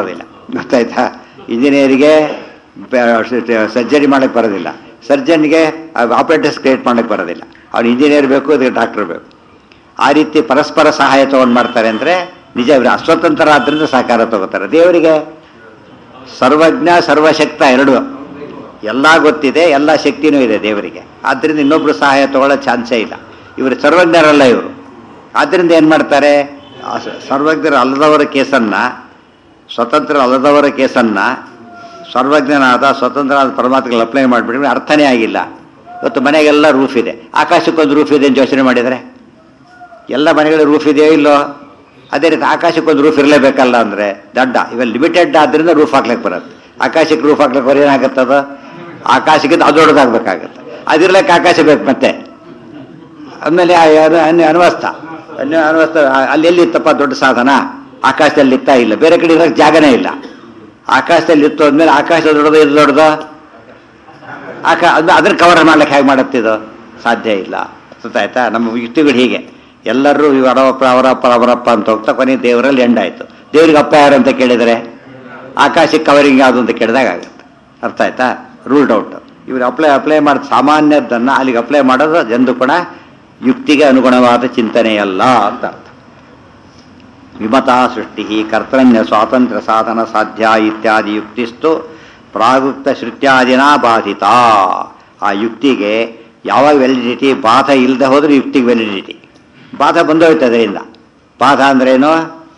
ಗೊತ್ತಾಯ್ತಾ ಇಂಜಿನಿಯರಿಗೆ ಸರ್ಜರಿ ಮಾಡಕ್ಕೆ ಬರೋದಿಲ್ಲ ಸರ್ಜನ್ಗೆ ಆಪರೇಟರ್ಸ್ ಕ್ರಿಯೇಟ್ ಮಾಡಕ್ಕೆ ಬರೋದಿಲ್ಲ ಅವ್ನು ಇಂಜಿನಿಯರ್ ಬೇಕು ಅದಕ್ಕೆ ಡಾಕ್ಟರ್ ಬೇಕು ಆ ರೀತಿ ಪರಸ್ಪರ ಸಹಾಯ ತಗೊಂಡು ಮಾಡ್ತಾರೆ ಅಂದರೆ ನಿಜ ಇವರು ಅಸ್ವತಂತ್ರ ಆದ್ರಿಂದ ಸಹಕಾರ ತಗೋತಾರೆ ದೇವರಿಗೆ ಸರ್ವಜ್ಞ ಸರ್ವಶಕ್ತ ಎರಡು ಎಲ್ಲ ಗೊತ್ತಿದೆ ಎಲ್ಲ ಶಕ್ತಿನೂ ಇದೆ ದೇವರಿಗೆ ಆದ್ದರಿಂದ ಇನ್ನೊಬ್ರು ಸಹಾಯ ತಗೊಳ್ಳೋ ಚಾನ್ಸೇ ಇಲ್ಲ ಇವರು ಸರ್ವಜ್ಞರಲ್ಲ ಇವರು ಆದ್ದರಿಂದ ಏನು ಮಾಡ್ತಾರೆ ಆ ಸ- ಸರ್ವಜ್ಞರು ಅಲ್ಲದವರ ಕೇಸನ್ನು ಸ್ವತಂತ್ರ ಅಲ್ಲದವರ ಕೇಸನ್ನು ಸರ್ವಜ್ಞನಾದ ಸ್ವತಂತ್ರನಾದ ಪರಮಾತ್ಮಗಳು ಅಪ್ಲೈ ಮಾಡಿಬಿಟ್ರೆ ಅರ್ಥನೇ ಆಗಿಲ್ಲ ಇವತ್ತು ಮನೆಗೆಲ್ಲ ರೂಫ್ ಇದೆ ಆಕಾಶಕ್ಕೊಂದು ರೂಫ್ ಇದೆ ಅಂತ ಯೋಚನೆ ಮಾಡಿದರೆ ಎಲ್ಲ ಮನೆಗಳಿಗೆ ರೂಫ್ ಇದೆಯೋ ಇಲ್ಲೋ ಅದೇ ರೀತಿ ಆಕಾಶಕ್ಕೊಂದು ರೂಫ್ ಇರಲೇಬೇಕಲ್ಲ ಅಂದರೆ ದಡ್ಡ ಇವೆಲ್ಲ ಲಿಮಿಟೆಡ್ ಆದ್ದರಿಂದ ರೂಫ್ ಹಾಕ್ಲಿಕ್ಕೆ ಬರುತ್ತೆ ಆಕಾಶಕ್ಕೆ ರೂಫ್ ಹಾಕ್ಲಿಕ್ಕೆ ಬರೋ ಏನಾಗುತ್ತದ ಆಕಾಶಕ್ಕಿಂತ ಅದು ದೊಡ್ಡದಾಗಬೇಕಾಗತ್ತೆ ಅದಿರ್ಲಿಕ್ಕೆ ಆಕಾಶ ಬೇಕು ಮತ್ತೆ ಆಮೇಲೆ ಆ ಅನು- ಅನ್ಯ ಅನ್ವಸ್ಥ ಅನ್ಯ ಅನ್ವಸ್ಥ ಆ- ಅಲ್ಲಿ ಎಲ್ಲಿತ್ತಪ್ಪ ದೊಡ್ಡ ಸಾಧನ ಆಕಾಶದಲ್ಲಿ ಇತ್ತಾ ಇಲ್ಲ ಬೇರೆ ಕಡೆ ಇರೋಕ್ಕೆ ಜಾಗನೇ ಇಲ್ಲ ಆಕಾಶದಲ್ಲಿ ಇತ್ತು ಅಂದಮೇಲೆ ಆಕಾಶ ದೊಡ್ಡದು ಇದು ದೊಡ್ಡದು ಆಕಾ ಅದು ಅದನ್ನ ಕವರ್ ಮಾಡ್ಲಿಕ್ಕೆ ಹೇಗೆ ಮಾಡುತ್ತಿದ್ದು ಸಾಧ್ಯ ಇಲ್ಲ ಗೊತ್ತಾಯ್ತಾ ನಮ್ಮ ಯುಕ್ತಿಗಳು ಹೀಗೆ ಎಲ್ಲರೂ ಇವ್ ಅವರಪ್ಪ ಅವರಪ್ಪ ಅವರಪ್ಪ ಅಂತ ಹೋಗ್ತಾ ಕೊನೆ ದೇವರಲ್ಲಿ ಎಂಡ್ ಆಯ್ತು ದೇವ್ರಿಗೆ ಅಪ್ಪ ಯಾರು ಅಂತ ಕೇಳಿದರೆ ಆಕಾಶಕ್ಕೆ ಕವರಿಂಗ್ ಯಾವುದು ಅಂತ ಕೇಳಿದಾಗ ಆಗುತ್ತೆ ಅರ್ಥ ಆಯ್ತಾ ರೂಲ್ಡ್ ಔಟ್ ಇವ್ರು ಅಪ್ಲೈ ಅಪ್ಲೈ ಮಾಡಿ ಸಾಮಾನ್ಯದನ್ನು ಅಲ್ಲಿಗೆ ಅಪ್ಲೈ ಮಾಡೋದು ಎಂದು ಕೂಡ ಯುಕ್ತಿಗೆ ಅನುಗುಣವಾದ ಚಿಂತನೆಯಲ್ಲ ಅಂತ ಅರ್ಥ ವಿಮತಾ ಸೃಷ್ಟಿ ಕರ್ತನ್ಯ ಸ್ವಾತಂತ್ರ್ಯ ಸಾಧನ ಸಾಧ್ಯ ಇತ್ಯಾದಿ ಯುಕ್ತಿಸ್ತು ಪ್ರಾಗುಕ್ತ ಶ್ರುತ್ಯಾದಿನ ಬಾಧಿತ ಆ ಯುಕ್ತಿಗೆ ಯಾವಾಗ ವ್ಯಾಲಿಡಿಟಿ ಬಾಧ ಇಲ್ಲದೆ ಹೋದ್ರೆ ಯುಕ್ತಿಗೆ ವ್ಯಾಲಿಡಿಟಿ ಬಾಧ ಬಂದೋಯ್ತು ಅದರಿಂದ ಬಾಧ ಅಂದ್ರೇನು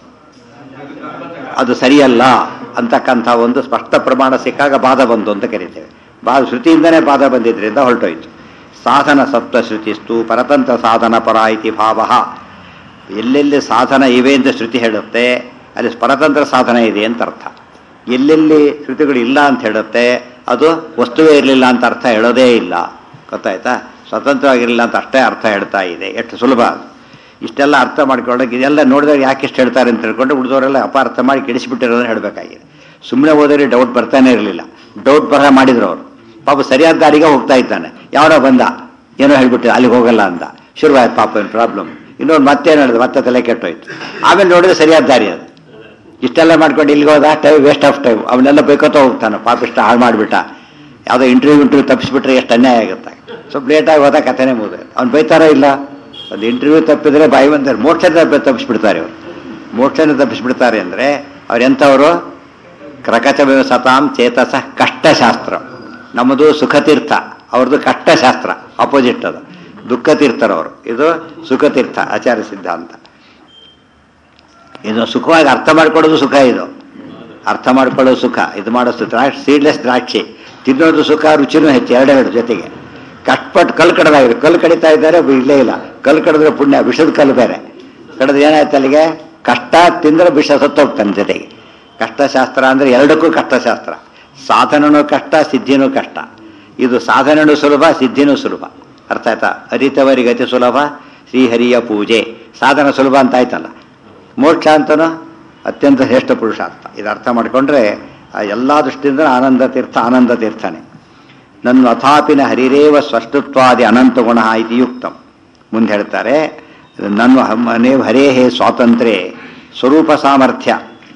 ಅದು ಸರಿಯಲ್ಲ ಅಂತಕ್ಕಂಥ ಒಂದು ಸ್ಪಷ್ಟ ಪ್ರಮಾಣ ಸಿಕ್ಕಾಗ ಬಾಧ ಬಂತು ಅಂತ ಕರಿತೇವೆ ಬಾಧ ಶ್ರುತಿಯಿಂದನೇ ಬಾಧ ಬಂದಿದ್ರಿಂದ ಹೊರಟೋಯ್ತು ಸಾಧನ ಸಪ್ತ ಶ್ರುತಿಸ್ತು ಪರತಂತ್ರ ಸಾಧನ ಪರ ಇತಿ ಭಾವ ಎಲ್ಲೆಲ್ಲಿ ಸಾಧನ ಇವೆ ಅಂತ ಶ್ರುತಿ ಹೇಳುತ್ತೆ ಅಲ್ಲಿ ಪರತಂತ್ರ ಸಾಧನ ಇದೆ ಅಂತ ಅರ್ಥ ಎಲ್ಲೆಲ್ಲಿ ಶ್ರುತಿಗಳು ಇಲ್ಲ ಅಂತ ಹೇಳುತ್ತೆ ಅದು ವಸ್ತುವೇ ಇರಲಿಲ್ಲ ಅಂತ ಅರ್ಥ ಹೇಳೋದೇ ಇಲ್ಲ ಗೊತ್ತಾಯ್ತಾ ಸ್ವತಂತ್ರವಾಗಿರಲಿಲ್ಲ ಅಂತ ಅಷ್ಟೇ ಅರ್ಥ ಹೇಳ್ತಾ ಇದೆ ಎಷ್ಟು ಸುಲಭ ಅದು ಇಷ್ಟೆಲ್ಲ ಅರ್ಥ ಮಾಡ್ಕೊಳ್ಳೋಕೆ ಇದೆಲ್ಲ ನೋಡಿದಾಗ ಯಾಕೆ ಇಷ್ಟು ಹೇಳ್ತಾರೆ ಅಂತ ಹೇಳ್ಕೊಂಡು ಉಳಿದವರೆಲ್ಲ ಅಪಾರ್ಥ ಮಾಡಿ ಕೆಡಿಸಿಬಿಟ್ಟಿರೋದನ್ನ ಹೇಳಬೇಕಾಗಿದೆ ಸುಮ್ಮನೆ ಹೋದರೆ ಡೌಟ್ ಬರ್ತಾನೆ ಇರಲಿಲ್ಲ ಡೌಟ್ ಬರಹ ಮಾಡಿದ್ರು ಅವರು ಪಾಪ ಸರಿಯಾದ ದಾರಿಗೆ ಹೋಗ್ತಾ ಇದ್ದಾನೆ ಯಾವನೋ ಬಂದ ಏನೋ ಹೇಳ್ಬಿಟ್ಟು ಅಲ್ಲಿಗೆ ಹೋಗಲ್ಲ ಅಂತ ಶುರುವಾಯ್ತು ಪಾಪ ಏನು ಪ್ರಾಬ್ಲಮ್ ಇನ್ನೊಂದು ಮತ್ತೇನು ಹೇಳಿದ್ರು ಮತ್ತೆ ತಲೆ ಕೆಟ್ಟೋಯ್ತು ಆಮೇಲೆ ನೋಡಿದ್ರೆ ಸರಿಯಾದ ದಾರಿ ಅದು ಇಷ್ಟೆಲ್ಲ ಮಾಡ್ಕೊಂಡು ಇಲ್ಲಿಗೆ ಹೋದ ಟೈಮ್ ವೇಸ್ಟ್ ಆಫ್ ಟೈಮ್ ಅವನ್ನೆಲ್ಲ ಬೇಕೋತಾ ಹೋಗ್ತಾನೆ ಪಾಪ ಇಷ್ಟ ಹಾಳು ಮಾಡಿಬಿಟ್ಟ ಯಾವುದೋ ಇಂಟರ್ವ್ಯೂ ಇಂಟರ್ವ್ಯೂ ತಪ್ಪಿಸ್ಬಿಟ್ರೆ ಎಷ್ಟು ಅನ್ಯಾಯ ಆಗುತ್ತೆ ಸ್ವಲ್ಪ ಲೇಟಾಗಿ ಹೋದ ಕಥೆನೇ ಮುಗಿದ ಅವ್ನು ಬೈತಾರ ಇಲ್ಲ ಒಂದು ಇಂಟರ್ವ್ಯೂ ತಪ್ಪಿದ್ರೆ ಬಾಯಿ ಬಂದರೆ ಮೋಕ್ಷ ತಪ್ಪಿಸ್ಬಿಡ್ತಾರೆ ಅವರು ಮೋಕ್ಷನ ತಪ್ಪಿಸ್ಬಿಡ್ತಾರೆ ಅಂದರೆ ಅವ್ರು ಎಂಥವರು ಕ್ರಕಚಮೇವ ಸತಾಂ ಚೇತಸ ಕಷ್ಟಶಾಸ್ತ್ರ ನಮ್ಮದು ಸುಖತೀರ್ಥ ಅವ್ರದ್ದು ಕಷ್ಟಶಾಸ್ತ್ರ ಅಪೋಸಿಟ್ ಅದು ದುಃಖತೀರ್ಥರವರು ಇದು ಸುಖತೀರ್ಥ ಆಚಾರ್ಯ ಸಿದ್ಧಾಂತ ಇದು ಸುಖವಾಗಿ ಅರ್ಥ ಮಾಡ್ಕೊಳ್ಳೋದು ಸುಖ ಇದು ಅರ್ಥ ಮಾಡ್ಕೊಳ್ಳೋದು ಸುಖ ಇದು ಮಾಡೋದು ದ್ರಾಕ್ಷಿ ಸೀಡ್ಲೆಸ್ ದ್ರಾಕ್ಷಿ ತಿನ್ನೋದು ಸುಖ ರುಚಿನೂ ಹೆಚ್ಚು ಎರಡೆರಡು ಜೊತೆಗೆ ಕಟ್ಪಟ್ಟು ಕಲ್ಲು ಕಡದಾಗಿದೆ ಕಲ್ಲು ಕಡಿತಾ ಇದ್ದಾರೆ ಒಬ್ಬ ಇಲ್ಲೇ ಇಲ್ಲ ಕಲ್ಲು ಕಡಿದ್ರೆ ಪುಣ್ಯ ವಿಷದ ಕಲ್ಲು ಬೇರೆ ಕಡಿದ್ರೆ ಏನಾಯ್ತು ಅಲ್ಲಿಗೆ ಕಷ್ಟ ತಿಂದ್ರೆ ವಿಷ ಸತ್ತೋಗ್ತಾನೆ ಜೊತೆಗೆ ಕಷ್ಟಶಾಸ್ತ್ರ ಅಂದರೆ ಎರಡಕ್ಕೂ ಕಷ್ಟಶಾಸ್ತ್ರ ಸಾಧನನೂ ಕಷ್ಟ ಸಿದ್ಧಿನೂ ಕಷ್ಟ ಇದು ಸಾಧನನೂ ಸುಲಭ ಸಿದ್ಧಿನೂ ಸುಲಭ ಅರ್ಥ ಆಯ್ತಾ ಅರಿತವರಿಗೆ ಅತಿ ಸುಲಭ ಶ್ರೀಹರಿಯ ಪೂಜೆ ಸಾಧನ ಸುಲಭ ಅಂತ ಆಯ್ತಲ್ಲ ಮೋಕ್ಷ ಅಂತನೂ ಅತ್ಯಂತ ಶ್ರೇಷ್ಠ ಪುರುಷಾರ್ಥ ಇದು ಅರ್ಥ ಮಾಡಿಕೊಂಡ್ರೆ ಎಲ್ಲ ದೃಷ್ಟಿಯಿಂದ ಆನಂದ ತೀರ್ಥ ಆನಂದ ತೀರ್ಥನೇ ನನ್ನ ಅಥಾಪಿನ ಹರಿರೇವ ಸ್ವಷ್ಟತ್ವಾದಿ ಅನಂತ ಗುಣ ಇತಿ ಯುಕ್ತಂ ಮುಂದೆ ಹೇಳ್ತಾರೆ ನನ್ನ ನೀವು ಹರೇಹೇ ಸ್ವಾತಂತ್ರ್ಯ ಸ್ವರೂಪ ಸಾಮರ್ಥ್ಯ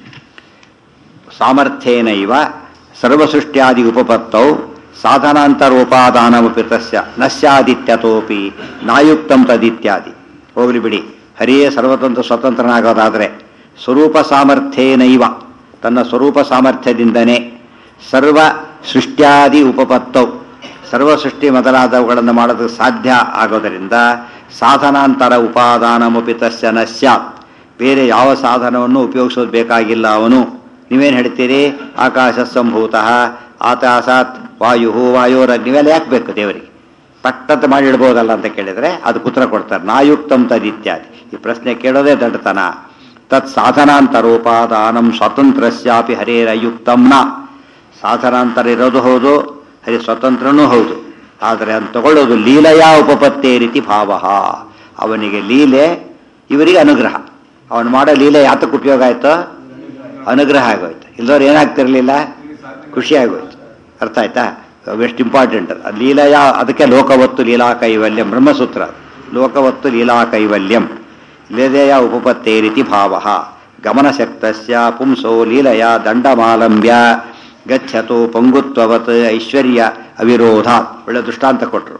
ಸಾಮರ್ಥ್ಯೇನ ಇವ ಸರ್ವಸೃಷ್ಟ್ಯಾದಿ ಉಪಪತ್ತೌ ಸಾಧನಾಂತರೋಪಾದಾನಮಪಿ ತಸ್ಯ ನ ಸ್ಯಾದಿತ್ಯತೋಪಿ ನಾಯುಕ್ತಂ ತದಿತ್ಯಾದಿ ಹೋಗ್ಲಿ ಬಿಡಿ ಹರಿಯೇ ಸರ್ವತಂತ್ರ ಸ್ವತಂತ್ರನಾಗೋದಾದರೆ ಸ್ವರೂಪ ಸಾಮರ್ಥ್ಯೇನ ಇವ ತನ್ನ ಸ್ವರೂಪ ಸಾಮರ್ಥ್ಯದಿಂದನೇ ಸರ್ವ ಸೃಷ್ಟ್ಯಾದಿ ಉಪಪತ್ತೌ ಸರ್ವ ಸೃಷ್ಟಿ ಮೊದಲಾದವುಗಳನ್ನು ಮಾಡೋದಕ್ಕೆ ಸಾಧ್ಯ ಆಗೋದರಿಂದ ಸಾಧನಾಂತರ ಉಪಾದಾನಮಪಿ ತಸ್ಯ ನ ಸ್ಯಾತ್ ಬೇರೆ ಯಾವ ಸಾಧನವನ್ನು ಉಪಯೋಗಿಸೋದು ಬೇಕಾಗಿಲ್ಲ ಅವನು ನೀವೇನು ಹೇಳ್ತೀರಿ ಆಕಾಶ ಸಂಭೂತ ಆಕಾಶಾತ್ ವಾಯು ವಾಯೋರ ನೀವೆಲ್ಲ ಯಾಕೆ ಬೇಕು ದೇವರಿಗೆ ಪಟ್ಟಂತ ಮಾಡಿ ಇಡ್ಬೋದಲ್ಲ ಅಂತ ಕೇಳಿದರೆ ಅದು ಉತ್ತರ ಕೊಡ್ತಾರೆ ನಾಯುಕ್ತಂ ತದಿತ್ಯಾದಿ ಈ ಪ್ರಶ್ನೆ ಕೇಳೋದೇ ದಡ್ಡತನ ತತ್ ಸಾಧನಾಂತರೋಪಾದಾನಂ ಸ್ವತಂತ್ರಸ್ಯಾಪಿ ಹರೇರಯುಕ್ತಂ ನ ಸಾಧನಾಂತರ ಇರೋದು ಹೌದು ಹರಿ ಸ್ವತಂತ್ರನೂ ಹೌದು ಆದರೆ ಅಂತ ತಗೊಳ್ಳೋದು ಲೀಲೆಯ ಉಪಪತ್ತೇ ರೀತಿ ಭಾವ ಅವನಿಗೆ ಲೀಲೆ ಇವರಿಗೆ ಅನುಗ್ರಹ ಅವನು ಮಾಡೋ ಲೀಲೆ ಯಾತಕ್ಕೆ ಉಪಯೋಗ ಆಯ್ತು ಅನುಗ್ರಹ ಆಗೋಯ್ತು ಇಲ್ಲದವ್ರು ಏನಾಗ್ತಿರ್ಲಿಲ್ಲ ಖುಷಿ ಆಗೋಯ್ತು ಅರ್ಥ ಆಯ್ತಾ ಎಷ್ಟು ಇಂಪಾರ್ಟೆಂಟ್ ಅದು ಲೀಲೆಯ ಅದಕ್ಕೆ ಲೋಕವತ್ತು ಲೀಲಾ ಕೈವಲ್ಯಂ ಬ್ರಹ್ಮಸೂತ್ರ ಲೋಕವತ್ತು ಲೀಲಾ ಕೈವಲ್ಯಂ ಲೀಲೆಯ ಉಪಪತ್ತೇ ರೀತಿ ಭಾವ ಗಮನಶಕ್ತಸ್ಯ ಪುಂಸೋ ಲೀಲಯ ದಂಡಮಾಲಂಬ್ಯ ಗಚ್ಚತು ಪಂಗುತ್ವವತ್ ಐಶ್ವರ್ಯ ಅವಿರೋಧ ಒಳ್ಳೆ ದೃಷ್ಟಾಂತ ಕೊಟ್ಟರು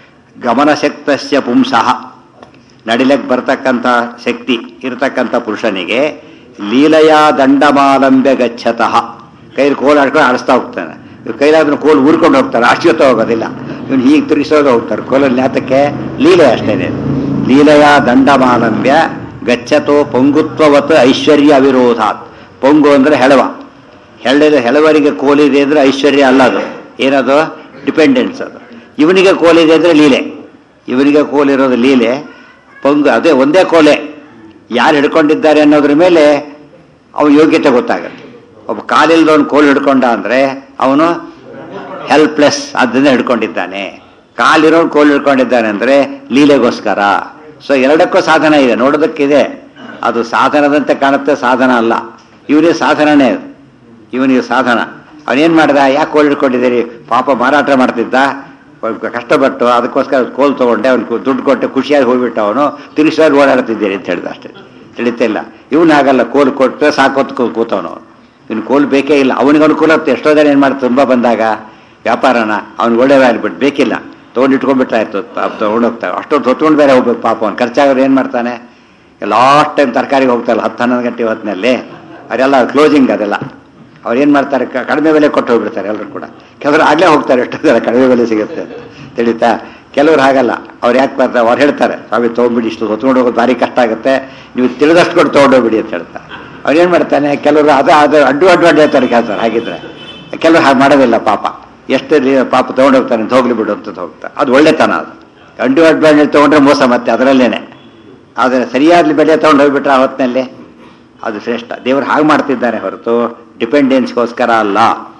ಗಮನಶಕ್ತಸ್ಯ ಪುಂಸಃ ನಡಿಲಕ್ಕೆ ಬರ್ತಕ್ಕಂಥ ಶಕ್ತಿ ಇರತಕ್ಕಂಥ ಪುರುಷನಿಗೆ ಲೀಲಯ ದಂಡಮಾಲಂಬ್ಯ ಗಚ್ಚತಃ ಕೈಲಿ ಕೋಲು ಆಡ್ಕೊಂಡು ಆಡಿಸ್ತಾ ಹೋಗ್ತಾನೆ ಇವ್ರು ಕೈಲಾದ್ರೂ ಕೋಲು ಊರ್ಕೊಂಡು ಹೋಗ್ತಾರೆ ಅಷ್ಟು ಹೋಗೋದಿಲ್ಲ ಇವನು ಹೀಗೆ ತಿರುಗಿಸೋದು ಹೋಗ್ತಾರೆ ಕೋಲಲ್ಲಿ ನ್ಯಾತಕ್ಕೆ ಲೀಲೆ ಅಷ್ಟೇನೆ ಲೀಲೆಯ ದಂಡಮಾಲಂಬ್ಯ ಗಚ್ಚತೋ ಪೊಂಗುತ್ವವತ್ ಐಶ್ವರ್ಯ ಅವಿರೋಧಾತ್ ಪೊಂಗು ಅಂದ್ರೆ ಹೆಳವ ಹೆಳ್ಳಿದ ಹೆಳವರಿಗೆ ಕೋಲಿದೆ ಅಂದ್ರೆ ಐಶ್ವರ್ಯ ಅಲ್ಲ ಅದು ಏನದು ಡಿಪೆಂಡೆನ್ಸ್ ಅದು ಇವನಿಗೆ ಕೋಲಿದೆ ಅಂದ್ರೆ ಲೀಲೆ ಇವನಿಗೆ ಕೋಲಿರೋದು ಲೀಲೆ ಪೊಂಗು ಅದೇ ಒಂದೇ ಕೋಲೆ ಯಾರು ಹಿಡ್ಕೊಂಡಿದ್ದಾರೆ ಅನ್ನೋದ್ರ ಮೇಲೆ ಅವನ ಯೋಗ್ಯತೆ ಗೊತ್ತಾಗುತ್ತೆ ಒಬ್ಬ ಕಾಲಿಲ್ದವನು ಕೋಲು ಹಿಡ್ಕೊಂಡ ಅಂದ್ರೆ ಅವನು ಹೆಲ್ಪ್ಲೆಸ್ ಅದನ್ನ ಹಿಡ್ಕೊಂಡಿದ್ದಾನೆ ಕಾಲಿರೋನು ಕೋಲು ಹಿಡ್ಕೊಂಡಿದ್ದಾನೆ ಅಂದ್ರೆ ಲೀಲೆಗೋಸ್ಕರ ಸೊ ಎರಡಕ್ಕೂ ಸಾಧನ ಇದೆ ನೋಡೋದಕ್ಕಿದೆ ಅದು ಸಾಧನದಂತೆ ಕಾಣುತ್ತೆ ಸಾಧನ ಅಲ್ಲ ಇವನಿಗೆ ಸಾಧನನೇ ಅದು ಇವನಿಗೆ ಸಾಧನ ಅವನೇನ್ ಮಾಡ್ದ ಯಾಕೆ ಕೋಲ್ ಹಿಡ್ಕೊಂಡಿದ್ದೀರಿ ಪಾಪ ಮಾರಾಟ ಮಾಡ್ತಿದ್ದ ಕಷ್ಟಪಟ್ಟು ಅದಕ್ಕೋಸ್ಕರ ಕೋಲ್ ತಗೊಂಡೆ ಅವ್ನು ದುಡ್ಡು ಕೊಟ್ಟು ಖುಷಿಯಾಗಿ ಹೋಗ್ಬಿಟ್ಟು ಅವನು ತಿರುಗಿಸಾಗಿ ಓಡಾಡ್ತಿದ್ದೀರಿ ಅಂತ ಹೇಳ್ದ ಅಷ್ಟೇ ತಿಳಿತಿಲ್ಲ ಇವನು ಆಗಲ್ಲ ಕೋಲ್ ಕೊಟ್ಟು ಸಾಕೋತ್ ಕೂತವನು ಅವನು ಇನ್ನು ಕೋಲ್ ಬೇಕೇ ಇಲ್ಲ ಅವನಿಗೆ ಅನುಕೂಲ ಆಗ್ತದೆ ಎಷ್ಟೋ ಜನ ಏನು ಮಾಡ್ತಾರೆ ತುಂಬ ಬಂದಾಗ ವ್ಯಾಪಾರನ ಅವ್ನಿಗೆ ಒಳ್ಳೆಯದಾಗ್ಬಿಟ್ಟು ಬೇಕಿಲ್ಲ ತೊಗೊಂಡು ಇಟ್ಕೊಂಡ್ಬಿಟ್ರಾಯ್ತು ತೊಗೊಂಡೋಗ್ತಾರೆ ಅಷ್ಟೊಂದು ಹೊತ್ಕೊಂಡು ಬೇರೆ ಹೋಗ್ಬೇಕು ಪಾಪ ಅವ್ನು ಖರ್ಚಾಗೋರು ಏನು ಮಾಡ್ತಾನೆ ಲಾಸ್ಟ್ ಟೈಮ್ ತರಕಾರಿಗೆ ಹೋಗ್ತಾರಲ್ಲ ಹತ್ತು ಹನ್ನೊಂದು ಗಂಟೆ ಹೊತ್ತಿನಲ್ಲಿ ಅವರೆಲ್ಲ ಕ್ಲೋಸಿಂಗ್ ಅದೆಲ್ಲ ಅವ್ರು ಏನು ಮಾಡ್ತಾರೆ ಕ- ಕಡಿಮೆ ಬೆಲೆ ಕೊಟ್ಟು ಹೋಗ್ಬಿಡ್ತಾರೆ ಎಲ್ಲರೂ ಕೂಡ ಕೆಲವರು ಆಗಲೇ ಹೋಗ್ತಾರೆ ಎಷ್ಟೋ ಜನ ಕಡಿಮೆ ಬೆಲೆ ಸಿಗುತ್ತೆ ಅಂತ ತಿಳಿತಾ ಕೆಲವ್ರು ಹಾಗಲ್ಲ ಅವ್ರು ಯಾಕೆ ಬರ್ತಾರೆ ಅವ್ರು ಹೇಳ್ತಾರೆ ಸ್ವಾಮಿ ತೊಗೊಂಡ್ಬಿಡಿ ಇಷ್ಟು ಹೊತ್ಕೊಂಡು ಹೋಗೋದು ಭಾರಿ ಕಷ್ಟ ಆಗುತ್ತೆ ನೀವು ತಿಳಿದಷ್ಟು ಕೊಟ್ಟು ತೊಗೊಂಡೋಗ್ಬಿಡಿ ಅಂತ ಹೇಳ್ತಾರೆ ಅವ್ರು ಏನು ಮಾಡ್ತಾನೆ ಕೆಲವರು ಅದು ಅದು ಅಡ್ಡು ಅಡ್ಡು ಅಡ್ಡು ಹೇಳ್ತಾರೆ ಕೆಲಸ ಹಾಗಿದ್ರೆ ಕೆಲವರು ಹಾಗೆ ಮಾಡೋದಿಲ್ಲ ಪಾಪ ಎಷ್ಟು li- ಪಾಪ ತೊಗೊಂಡೋಗ್ತಾನೆ ಅಂತ ಹೋಗ್ಲಿ ಬಿಡು ಅಂತ ಹೋಗ್ತಾರೆ ಅದು ಒಳ್ಳೆತನ ಅದು ಅಂಡು ಅಡ್ವಾಂಟೇಜ್ ತೊಗೊಂಡ್ರೆ ಮೋಸ ಮತ್ತೆ ಅದರಲ್ಲೇನೆ ಆದರೆ ಸರಿಯಾದ ಬೆಲೆ ತೊಗೊಂಡು ಹೋಗ್ಬಿಟ್ರೆ ಆ ಹೊತ್ತಿನಲ್ಲಿ ಅದು ಶ್ರೇಷ್ಠ ದೇವರು ಹಾಗೆ ಮಾಡ್ತಿದ್ದಾನೆ ಹೊರತು ಡಿಪೆಂಡೆನ್ಸ್ಗೋಸ್ಕರ ಅಲ್ಲ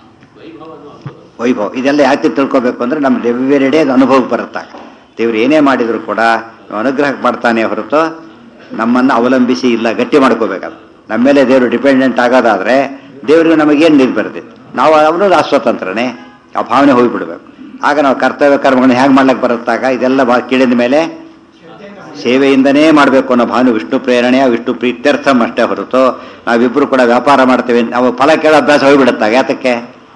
ವೈಭವ ಇದೆಲ್ಲ ಯಾಕೆ ತಿಳ್ಕೊಬೇಕು ಅಂದ್ರೆ ನಮ್ಮ ಎವ್ರಿಡೇ ಅದು ಅನುಭವಕ್ಕೆ ಬರುತ್ತಾಗ ದೇವ್ರು ಏನೇ ಮಾಡಿದ್ರು ಕೂಡ ನಾವು ಅನುಗ್ರಹ ಮಾಡ್ತಾನೆ ಹೊರತು ನಮ್ಮನ್ನು ಅವಲಂಬಿಸಿ ಇಲ್ಲ ಗಟ್ಟಿ ಮಾಡ್ಕೋಬೇಕದು ನಮ್ಮ ಮೇಲೆ ದೇವರು ಡಿಪೆಂಡೆಂಟ್ ಆಗೋದಾದ್ರೆ ದೇವರಿಗೆ ನಮಗೇನು ನೀರು ಬರ್ತಿತ್ತು ನಾವು ಅವನು ಅಸ್ವತಂತ್ರನೇ ಆ ಭಾವನೆ ಹೋಗಿಬಿಡ್ಬೇಕು ಆಗ ನಾವು ಕರ್ತವ್ಯ ಕರ್ಮಗಳನ್ನ ಹೇಗೆ ಮಾಡ್ಲಿಕ್ಕೆ ಬರುತ್ತಾಗ ಇದೆಲ್ಲ ಬಾ ಕೀಳಿದ ಮೇಲೆ ಸೇವೆಯಿಂದನೇ ಮಾಡಬೇಕು ಅನ್ನೋ ಭಾವನೆ ವಿಷ್ಣು ಪ್ರೇರಣೆಯ ವಿಷ್ಣು ಪ್ರೀತ್ಯರ್ಥಂ ಅಷ್ಟೇ ಹೊರತು ನಾವಿಬ್ಬರು ಕೂಡ ವ್ಯಾಪಾರ ಮಾಡ್ತೇವೆ ನಾವು ಫಲ ಕೇಳೋ ಅಭ್ಯಾಸ ಹೋಗ್ಬಿಡುತ್ತಾಗ ಯಾತಕ್ಕೆ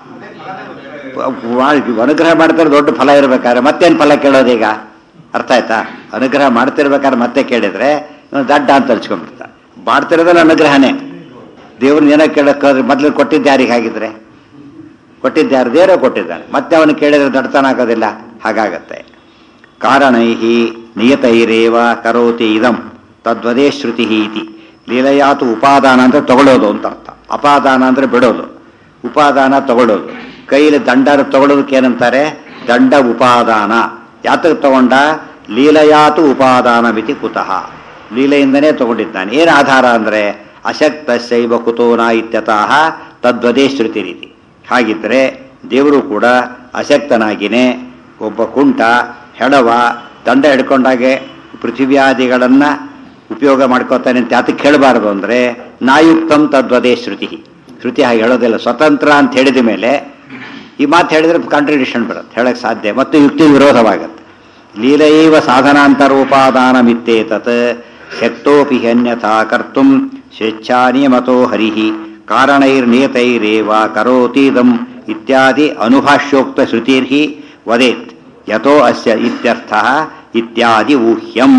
ವ- ಅನುಗ್ರಹ ಮಾಡ್ತಾರೆ ದೊಡ್ಡ ಫಲ ಇರ್ಬೇಕಾದ್ರೆ ಮತ್ತೇನು ಫಲ ಕೇಳೋದೀಗ ಅರ್ಥ ಆಯ್ತಾ ಅನುಗ್ರಹ ಮಾಡ್ತಿರ್ಬೇಕಾದ್ರೆ ಮತ್ತೆ ಕೇಳಿದ್ರೆ ಇವ್ನು ದಡ್ಡ ಅಂತ ಹಚ್ಕೊಂಡ್ಬಿಡ್ತಾರೆ ಮಾಡ್ತಿರೋದಲ್ಲ ಅನುಗ್ರಹನೇ ದೇವ್ರನ್ನ ಏನೋ ಕೇಳೋಕ್ಕಾದ್ರೆ ಮೊದಲು ಕೊಟ್ಟಿದ್ದು ಯಾರಿಗೆ ಹಾಗಿದ್ರೆ ಕೊಟ್ಟಿದ್ದು ಯಾರು ದೇವರೇ ಕೊಟ್ಟಿದ್ದಾನೆ ಮತ್ತೆ ಅವನು ಕೇಳಿದ್ರೆ ದಡ್ತನ ಆಗೋದಿಲ್ಲ ಹಾಗಾಗತ್ತೆ ಕಾರಣೈ ನಿಯತೈರೇವ ಕರೋತಿ ಇದಂ ತದ್ವದೇ ಶ್ರುತಿ ಇತಿ ಲೀಲೆಯಾತು ಉಪಾದಾನ ಅಂದ್ರೆ ತಗೊಳ್ಳೋದು ಅಂತ ಅರ್ಥ ಅಪಾದಾನ ಅಂದ್ರೆ ಬಿಡೋದು ಉಪಾದಾನ ತಗೊಳ್ಳೋದು ಕೈಲಿ ದಂಡ ತಗೊಳ್ಳೋದಕ್ಕೆ ಏನಂತಾರೆ ದಂಡ ಉಪಾದಾನ ಯಾತಕ್ಕೆ ತಗೊಂಡ ಲೀಲೆಯಾತು ಉಪಾದಾನ ಮಿತಿ ಕುತಃ ಲೀಲೆಯಿಂದನೇ ತಗೊಂಡಿದ್ದಾನೆ ಏನು ಆಧಾರ ಅಂದ್ರೆ ಅಶಕ್ತ ಶೈವ ಕುತೋನ ಇತ್ಯತಃ ತದ್ವದೇ ಶ್ರುತಿ ರೀತಿ ಹಾಗಿದ್ರೆ ದೇವರು ಕೂಡ ಅಶಕ್ತನಾಗಿನೇ ಒಬ್ಬ ಕುಂಟ ಹೆಡವ ದಂಡ ಹಿಡ್ಕೊಂಡಾಗೆ ಪೃಥಿವ್ಯಾದಿಗಳನ್ನ ಉಪಯೋಗ ಮಾಡ್ಕೋತಾನೆ ಅಂತ ಯಾತಕ್ಕೆ ಹೇಳಬಾರದು ಅಂದ್ರೆ ನಾಯುಕ್ತಂ ತದ್ವದೇ ಶ್ರುತಿ ಶ್ರುತಿ ಹಾಗೆ ಹೇಳೋದಿಲ್ಲ ಸ್ವತಂತ್ರ ಅಂತ ಹೇಳಿದ ಮೇಲೆ ಈ ಮಾತು ಹೇಳಿದ್ರೆ ಕಾಂಟ್ರಡಿಕ್ಷನ್ ಬರುತ್ತೆ ಹೇಳಕ್ ಸಾಧ್ಯ ಮತ್ತು ಯುಕ್ತಿ ವಿರೋಧವಾಗತ್ತೆ ಲೀಲೈವ ಸಾಧನಾಂತರೋಪಾದಾನ ಮಿತ್ತೇತತ್ ಶಕ್ತೋಪಿ ಅನ್ಯಥಾ ಕರ್ತು ಸ್ವೇಚ್ಛಾನಿಯಮತೋ ಹರಿ ಕಾರಣೈರ್ನಿಯತೈರೇವ ಕರೋತೀದಂ ಇತ್ಯಾದಿ ಅನುಭಾಷ್ಯೋಕ್ತ ಶ್ರುತಿರ್ಹಿ ವದೇತ್ ಯಥೋ ಅಸ್ಯ ಇತ್ಯರ್ಥ ಇತ್ಯಾದಿ ಊಹ್ಯಂ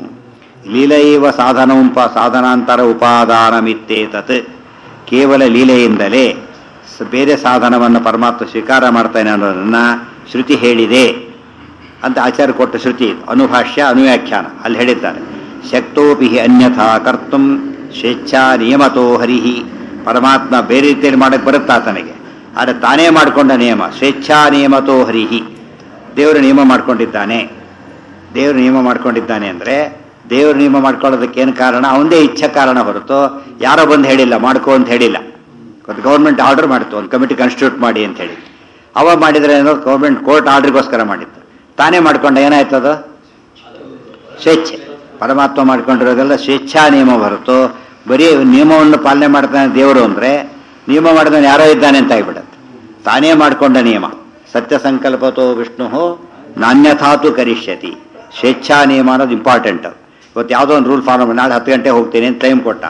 ಲೀಲೈವ ಸಾಧನೋಪ ಸಾಧನಾಂತರ ಉಪಾದಾನಮಿತ್ತೇತತ್ ಕೇವಲ ಲೀಲೆಯಿಂದಲೇ ಸ- ಬೇರೆ ಸಾಧನವನ್ನು ಪರಮಾತ್ಮ ಸ್ವೀಕಾರ ಮಾಡ್ತಾನೆ ಅನ್ನೋದನ್ನ ಶ್ರುತಿ ಹೇಳಿದೆ ಅಂತ ಆಚಾರ್ಯ ಕೊಟ್ಟ ಶ್ರುತಿ ಇದು. ಅನುಭಾಷ್ಯ ಅನುವ್ಯಾಖ್ಯಾನ ಅಲ್ಲಿ ಹೇಳಿದ್ದಾರೆ ಶಕ್ತೋಪಿ ಹಿ ಅನ್ಯಥಾ ಕರ್ತು ಸ್ವೇಚ್ಛಾ ನಿಯಮತೋ ಹರಿಹಿ ಪರಮಾತ್ಮ ಬೇರೆ ರೀತಿಯಲ್ಲಿ ಮಾಡಕ್ಕೆ ಬರುತ್ತಾ ತನಗೆ ಆದರೆ ತಾನೇ ಮಾಡಿಕೊಂಡ ನಿಯಮ ಸ್ವೇಚ್ಛಾ ನಿಯಮತೋ ಹರಿಹಿ ದೇವರು ನಿಯಮ ಮಾಡ್ಕೊಂಡಿದ್ದಾನೆ ದೇವರು ನಿಯಮ ಮಾಡ್ಕೊಂಡಿದ್ದಾನೆ ಅಂದರೆ ದೇವರು ನಿಯಮ ಮಾಡ್ಕೊಳ್ಳೋದಕ್ಕೆ ಏನು ಕಾರಣ ಅವನದೇ ಇಚ್ಛೆ ಕಾರಣ ಹೊರತು ಯಾರೋ ಬಂದು ಹೇಳಿಲ್ಲ ಮಾಡ್ಕೋ ಅಂತ ಹೇಳಿಲ್ಲ ಒಂದು ಗೌರ್ಮೆಂಟ್ ಆರ್ಡರ್ ಮಾಡಿತ್ತು ಒಂದು ಕಮಿಟಿ ಕಾನ್ಸ್ಟಿಟ್ಯೂಟ್ ಮಾಡಿ ಅಂತ ಹೇಳಿ ಅವ ಮಾಡಿದ್ರೆ ಏನೋ ಗೌರ್ಮೆಂಟ್ ಕೋರ್ಟ್ ಆರ್ಡರ್ಗೋಸ್ಕರ ಮಾಡಿತ್ತು ತಾನೇ ಮಾಡ್ಕೊಂಡ ಏನಾಯ್ತದು ಸ್ವೇಚ್ಛೆ ಪರಮಾತ್ಮ ಮಾಡ್ಕೊಂಡಿರೋದೆಲ್ಲ ಸ್ವೇಚ್ಛಾ ನಿಯಮ ಹೊರತು ಬರೀ ನಿಯಮವನ್ನು ಪಾಲನೆ ಮಾಡ್ತಾನೆ ದೇವರು ಅಂದರೆ ನಿಯಮ ಮಾಡಿದವನು ಯಾರೋ ಇದ್ದಾನೆ ಅಂತ ಆಗಿಬಿಡತ್ತೆ ತಾನೇ ಮಾಡಿಕೊಂಡ ನಿಯಮ ಸತ್ಯ ಸಂಕಲ್ಪತೋ ವಿಷ್ಣು ನಾಣ್ಯಥಾತು ಕರಿಷ್ಯತಿ ಸ್ವೇಚ್ಛಾ ನಿಯಮ ಅನ್ನೋದು ಇಂಪಾರ್ಟೆಂಟ್ ಇವತ್ತು ಯಾವುದೋ ಒಂದು ರೂಲ್ ಫಾಲೋ ಮಾಡಿ ನಾಳೆ ಹತ್ತು ಗಂಟೆ ಹೋಗ್ತೀನಿ ಅಂತ ಟೈಮ್ ಕೊಟ್ಟ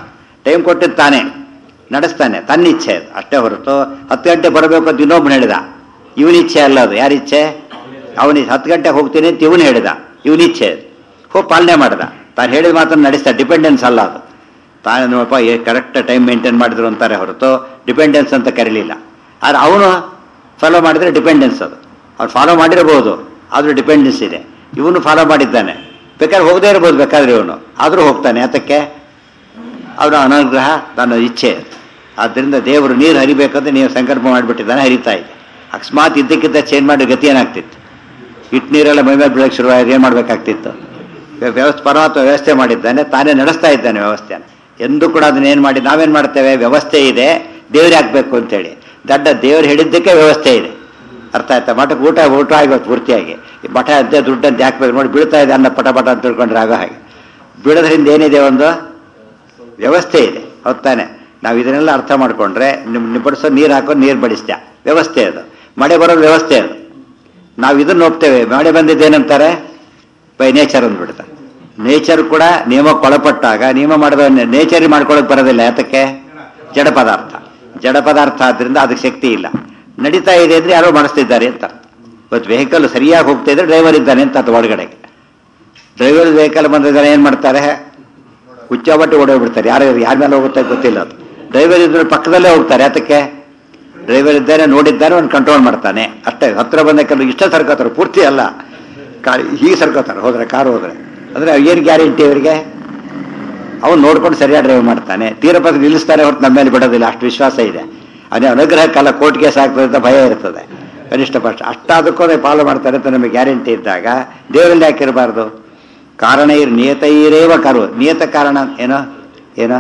ಟೈಮ್ ಕೊಟ್ಟಿದ್ದು ತಾನೇ ನಡೆಸ್ತಾನೆ ತನ್ನ ಇಚ್ಛೆ ಅದು ಅಷ್ಟೇ ಹೊರತು ಹತ್ತು ಗಂಟೆ ಬರಬೇಕು ಅಂತ ಇನ್ನೊಬ್ಬನು ಹೇಳಿದ ಇವನ ಇಚ್ಛೆ ಅಲ್ಲ ಅದು ಯಾರ ಇಚ್ಛೆ ಅವನ ಹತ್ತು ಗಂಟೆಗೆ ಹೋಗ್ತೀನಿ ಅಂತ ಇವನು ಹೇಳಿದ ಇವನ ಇಚ್ಛೆ ಅದು. ಹೋಗಿ ಪಾಲನೆ ಮಾಡ್ದ ತಾನು ಹೇಳಿದ ಮಾತನ್ನು ನಡೆಸ್ತಾ ಡಿಪೆಂಡೆನ್ಸ್ ಅಲ್ಲ ಅದು ತಾನೇನಪ್ಪ ಕರೆಕ್ಟ್ ಟೈಮ್ ಮೇಂಟೈನ್ ಮಾಡಿದ್ರು ಅಂತಾರೆ ಹೊರತು ಡಿಪೆಂಡೆನ್ಸ್ ಅಂತ ಕರೀಲಿಲ್ಲ ಆದರೆ ಅವನು ಫಾಲೋ ಮಾಡಿದರೆ ಡಿಪೆಂಡೆನ್ಸ್ ಅದು ಅವ್ನು ಫಾಲೋ ಮಾಡಿರ್ಬೋದು ಆದರೂ ಡಿಪೆಂಡೆನ್ಸ್ ಇದೆ ಇವನು ಫಾಲೋ ಮಾಡಿದ್ದಾನೆ ಬೇಕಾದ್ರೆ ಹೋಗದೇ ಇರ್ಬೋದು ಬೇಕಾದ್ರೆ ಇವನು ಆದರೂ ಹೋಗ್ತಾನೆ ಅದಕ್ಕೆ ಅವನ ಅನುಗ್ರಹ ತನ್ನ ಇಚ್ಛೆ ಆದ್ದರಿಂದ ದೇವರು ನೀರು ಹರಿಬೇಕಂದ್ರೆ ನೀವು ಸಂಕಲ್ಪ ಮಾಡಿಬಿಟ್ಟಿದ್ದಾನೆ ಹರಿತಾ ಇದೆ ಅಕಸ್ಮಾತ್ ಇದ್ದಕ್ಕಿದ್ದ ಚೇಂಜ್ ಮಾಡಿ ಗತಿ ಏನಾಗ್ತಿತ್ತು ಇಟ್ಟು ನೀರೆಲ್ಲ ಮೈ ಮೇಲೆ ಬೀಳಕ್ಕೆ ಶುರುವಾಗಿದೆ ಏನು ಮಾಡಬೇಕಾಗ್ತಿತ್ತು ವ್ಯವಸ್ಥೆ ಪರಮಾತ್ಮ ವ್ಯವಸ್ಥೆ ಮಾಡಿದ್ದಾನೆ ತಾನೇ ನಡೆಸ್ತಾ ಇದ್ದಾನೆ ವ್ಯವಸ್ಥೆಯನ್ನು ಎಂದೂ ಕೂಡ ಅದನ್ನ ಏನು ಮಾಡಿ ನಾವೇನು ಮಾಡ್ತೇವೆ ವ್ಯವಸ್ಥೆ ಇದೆ ದೇವ್ರಿಗೆ ಹಾಕ್ಬೇಕು ಅಂತೇಳಿ ದಡ್ಡ ದೇವ್ರು ಹೇಳಿದ್ದಕ್ಕೆ ವ್ಯವಸ್ಥೆ ಇದೆ ಅರ್ಥ ಆಯ್ತಾ ಮಠಕ್ಕೆ ಊಟ ಊಟ ಆಗಿತ್ತು ಪೂರ್ತಿಯಾಗಿ ಈ ಮಠ ಅಂತೆ ದುಡ್ಡಂತ ಹಾಕ್ಬೇಕು ನೋಡಿ ಬೀಳ್ತಾ ಇದೆ ಅನ್ನ ಪಟ ಪಟ ಅಂತ ತಿಳ್ಕೊಂಡ್ರೆ ಆಗೋ ಹಾಗೆ ಬೀಳೋದ್ರಿಂದ ಏನಿದೆ ಒಂದು ವ್ಯವಸ್ಥೆ ಇದೆ ಹೌದ್ ತಾನೆ ನಾವು ಇದನ್ನೆಲ್ಲ ಅರ್ಥ ಮಾಡ್ಕೊಂಡ್ರೆ ನಿಮ್ ನಿಬ್ಬಡಿಸೋ ನೀರು ಹಾಕೋ ನೀರು ಬಡಿಸ್ದ ವ್ಯವಸ್ಥೆ ಅದು ಮಳೆ ಬರೋದು ವ್ಯವಸ್ಥೆ ಅದು ನಾವು ಇದನ್ನ ಒಪ್ತೇವೆ ಮಳೆ ಬಂದಿದ್ದೇನಂತಾರೆ ಬೈ ನೇಚರ್ ಅಂದ್ಬಿಡ್ತಾರೆ ನೇಚರ್ ಕೂಡ ನಿಯಮಕ್ಕೆ ಒಳಪಟ್ಟಾಗ ನಿಯಮ ಮಾಡಿದ ನೇಚರ್ ಮಾಡ್ಕೊಳಕ್ ಬರೋದಿಲ್ಲ ಯಾತಕ್ಕೆ ಜಡ ಪದಾರ್ಥ ಜಡ ಪದಾರ್ಥ ಆದ್ರಿಂದ ಅದಕ್ಕೆ ಶಕ್ತಿ ಇಲ್ಲ ನಡೀತಾ ಇದೆ ಅಂದ್ರೆ ಯಾರೋ ಮಾಡಿಸ್ತಿದ್ದಾರೆ ಅಂತ ಅರ್ಥ. ಇವತ್ತು ವೆಹಿಕಲ್ ಸರಿಯಾಗಿ ಹೋಗ್ತಾ ಇದ್ರೆ ಡ್ರೈವರ್ ಇದ್ದಾನೆ ಅಂತ ಅದು ಒಳಗಡೆಗೆ ಡ್ರೈವರ್ ವೆಹಿಕಲ್ ಬಂದಿದ್ದಾರೆ ಏನ್ ಮಾಡ್ತಾರೆ ಹುಚ್ಚಾಬಟ್ಟಿ ಓಡೋಗ್ಬಿಡ್ತಾರೆ ಯಾರು ಯಾರ ಮೇಲೆ ಹೋಗುತ್ತೆ ಗೊತ್ತಿಲ್ಲ ಅದು ಡ್ರೈವರ್ ಇದ್ರೆ ಪಕ್ಕದಲ್ಲೇ ಹೋಗ್ತಾರೆ ಅದಕ್ಕೆ ಡ್ರೈವರ್ ಇದ್ದಾನೆ ನೋಡಿದ್ದಾನೆ ಅವ್ನು ಕಂಟ್ರೋಲ್ ಮಾಡ್ತಾನೆ ಅಷ್ಟೇ ಹತ್ರ ಬಂದ ಕೆಲವು ಇಷ್ಟ ಸರ್ಕೋತಾರೆ ಪೂರ್ತಿ ಅಲ್ಲ ಕಾರ್ ಹೀಗೆ ಸರ್ಕೋತಾರೆ ಹೋದ್ರೆ ಕಾರ್ ಹೋದ್ರೆ ಅಂದ್ರೆ ಏನು ಗ್ಯಾರಂಟಿ ಅವರಿಗೆ ಅವನು ನೋಡ್ಕೊಂಡು ಸರಿಯಾಗಿ ಡ್ರೈವ್ ಮಾಡ್ತಾನೆ ತೀರಪದ ನಿಲ್ಲಿಸ್ತಾನೆ ಹೊರತು ನಮ್ಮ ಮೇಲೆ ಬಿಡೋದಿಲ್ಲ ಅಷ್ಟು ವಿಶ್ವಾಸ ಇದೆ ಅದೇ ಅನುಗ್ರಹಕ್ಕೆಲ್ಲ ಕೋರ್ಟ್ ಕೇಸ್ ಆಗ್ತದೆ ಅಂತ ಭಯ ಇರ್ತದೆ ಕನಿಷ್ಠ ಪಕ್ಷ ಅಷ್ಟಾದಕ್ಕೂ ಅದೇ ಫಾಲೋ ಮಾಡ್ತಾರೆ ಅಂತ ನಮಗೆ ಗ್ಯಾರಂಟಿ ಇದ್ದಾಗ ದೇವರಲ್ಲಿ ಹಾಕಿರಬಾರ್ದು ಕಾರಣ ಇರ್ ನಿಯತೈರೇವ ಕರು ನಿಯತ ಕಾರಣ ಏನೋ ಏನೋ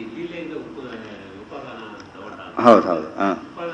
ಹೌದು ಹೌದು ಹಾಂ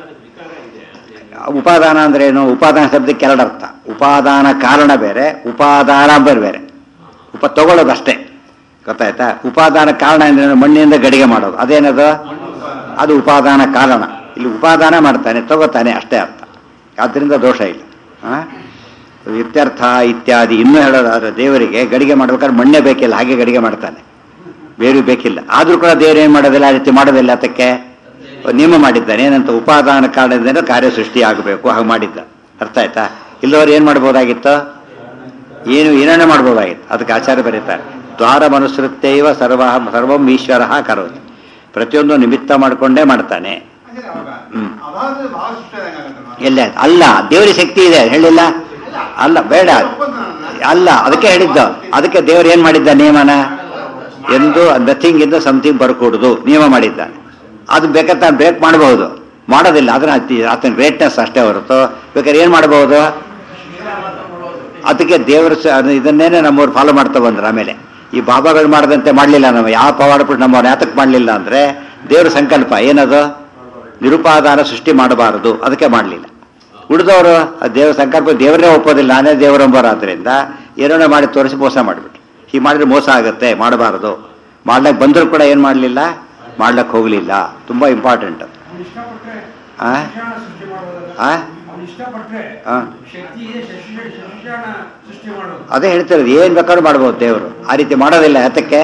ಉಪಾದಾನ ಅಂದ್ರೆ ಏನು ಉಪಾದಾನ ಶಬ್ದಕ್ಕೆ ಎರಡು ಅರ್ಥ ಉಪಾದಾನ ಕಾರಣ ಬೇರೆ ಉಪಾದಾನ ಬೇರೆ ಬೇರೆ ಉಪ ತಗೊಳ್ಳೋದಷ್ಟೇ ಗೊತ್ತಾಯ್ತಾ ಉಪಾದಾನ ಕಾರಣ ಅಂದ್ರೆ ಮಣ್ಣಿನಿಂದ ಗಡಿಗೆ ಮಾಡೋದು ಅದೇನದು ಅದು ಉಪಾದಾನ ಕಾರಣ ಇಲ್ಲಿ ಉಪಾದಾನ ಮಾಡ್ತಾನೆ ತಗೋತಾನೆ ಅಷ್ಟೇ ಅರ್ಥ ಆದ್ದರಿಂದ ದೋಷ ಇಲ್ಲ ಆ? ಇತ್ಯರ್ಥ ಇತ್ಯಾದಿ ಇನ್ನೂ ಹೇಳೋದಾದ್ರೆ ದೇವರಿಗೆ ಗಡಿಗೆ ಮಾಡ್ಬೇಕಾದ್ರೆ ಮಣ್ಣೇ ಬೇಕಿಲ್ಲ ಹಾಗೆ ಗಡಿಗೆ ಮಾಡ್ತಾನೆ ಬೇರೆ ಬೇಕಿಲ್ಲ ಆದ್ರೂ ಕೂಡ ದೇವರು ಏನು ಮಾಡೋದಿಲ್ಲ ಆ ರೀತಿ ಮಾಡೋದಿಲ್ಲ ಅದಕ್ಕೆ ನಿಯಮ ಮಾಡಿದ್ದಾನೆ ಏನಂತ ಉಪಾದಾನ ಕಾರಣದಿಂದ ಕಾರ್ಯ ಸೃಷ್ಟಿ ಆಗಬೇಕು ಹಾಗೆ ಮಾಡಿದ್ದ ಅರ್ಥ ಆಯ್ತಾ ಇಲ್ಲವರು ಏನು ಮಾಡ್ಬೋದಾಗಿತ್ತು ಏನು ಏನೇನೋ ಮಾಡ್ಬೋದಾಗಿತ್ತು ಅದಕ್ಕೆ ಆಚಾರ್ಯ ಬರೀತಾರೆ ದ್ವಾರ ಮನುಸೃತ್ಯೈವ ಸರ್ವ ಸರ್ವಂ ಈಶ್ವರ ಕರೋದು ಪ್ರತಿಯೊಂದು ನಿಮಿತ್ತ ಮಾಡಿಕೊಂಡೇ ಮಾಡ್ತಾನೆ ಹ್ಮ್. ಅದಾದ್ರೆ ಬಹಳ ಸುಷ್ಟ ಆದಂಗಾಗತ್ತಲ್ವಾ? ಎಲ್ಲ ಅಲ್ಲ ದೇವರಿಗೆ ಶಕ್ತಿ ಇದೆ ಹೇಳಿಲ್ಲ ಅಲ್ಲ ಬೇಡ ಅಲ್ಲ ಅದಕ್ಕೆ ಹೇಳಿದ್ದು ಅದಕ್ಕೆ ದೇವರು ಏನ್ ಮಾಡಿದ್ದ ನಿಯಮನ ಎಂದು ನಥಿಂಗ್ ಇಂದ ಸಮಥಿಂಗ್ ಬರ್ಕೊಡುದು ನಿಯಮ ಮಾಡಿದ್ದಾನೆ ಅದು ಬೇಕಾದ್ರೆ ತಾನು ಬ್ರೇಕ್ ಮಾಡಬಹುದು ಮಾಡೋದಿಲ್ಲ ಅದನ್ನ ಅತಿ- ಆತನ ಗ್ರೇಟ್ನೆಸ್ ಅಷ್ಟೇ ಹೊರತು ಬೇಕಾದ್ರೆ ಏನ್ ಮಾಡಬಹುದು ಅದಕ್ಕೆ ದೇವರು ಸ- ಅದು ಇದನ್ನೇನೆ ನಮ್ಮವ್ರು ಫಾಲೋ ಮಾಡ್ತಾ ಬಂದ್ರು ಆಮೇಲೆ ಈ ಬಾಬಾಗಳು ಮಾಡದಂತೆ ಮಾಡಲಿಲ್ಲ ನಾವು ಯಾವ ಪವಾಡ ಬಿಟ್ಟು ನಮ್ಮವ್ರು ಯಾತಕ್ಕೆ ಮಾಡಲಿಲ್ಲ ಅಂದ್ರೆ ದೇವ್ರ ಸಂಕಲ್ಪ ಏನದು ನಿರುಪಾದಾನ ಸೃಷ್ಟಿ ಮಾಡಬಾರದು ಅದಕ್ಕೆ ಮಾಡಲಿಲ್ಲ ಉಳಿದವರು ದೇವ್ರ ಸಂಕಲ್ಪ ದೇವರೇ ಒಪ್ಪೋದಿಲ್ಲ ನಾನೇ ದೇವರಂಬರಾದ್ರಿಂದ ಏನೋ ಮಾಡಿ ತೋರಿಸಿ ಮೋಸ ಮಾಡಿಬಿಟ್ರು ಹೀಗೆ ಮಾಡಿದ್ರೆ ಮೋಸ ಆಗುತ್ತೆ ಮಾಡಬಾರದು ಮಾಡ್ಲಕ್ಕೆ ಬಂದರೂ ಕೂಡ ಏನು ಮಾಡಲಿಲ್ಲ ಮಾಡ್ಲಕ್ಕೆ ಹೋಗಲಿಲ್ಲ ತುಂಬ ಇಂಪಾರ್ಟೆಂಟ್ ಅವ್ನು ಇಷ್ಟಪಟ್ರೆ ಆ? ಶಿಕ್ಷಣ ಸೃಷ್ಟಿ ಮಾಡೋದಲ್ಲ ಆ? ಅವ್ನು ಇಷ್ಟಪಟ್ರೆ ಆ? ಶಕ್ತಿ ಇದೆ ಶಿಕ್ಷಣ ಶಿಕ್ಷಣ ಸೃಷ್ಟಿ ಮಾಡೋದು ಅದೇ ಹೇಳ್ತಿರೋದು ಏನು ಬೇಕಾದ್ರೂ ಮಾಡ್ಬೋದು ದೇವರು ಆ ರೀತಿ ಮಾಡೋದಿಲ್ಲ ಯಾತಕ್ಕೆ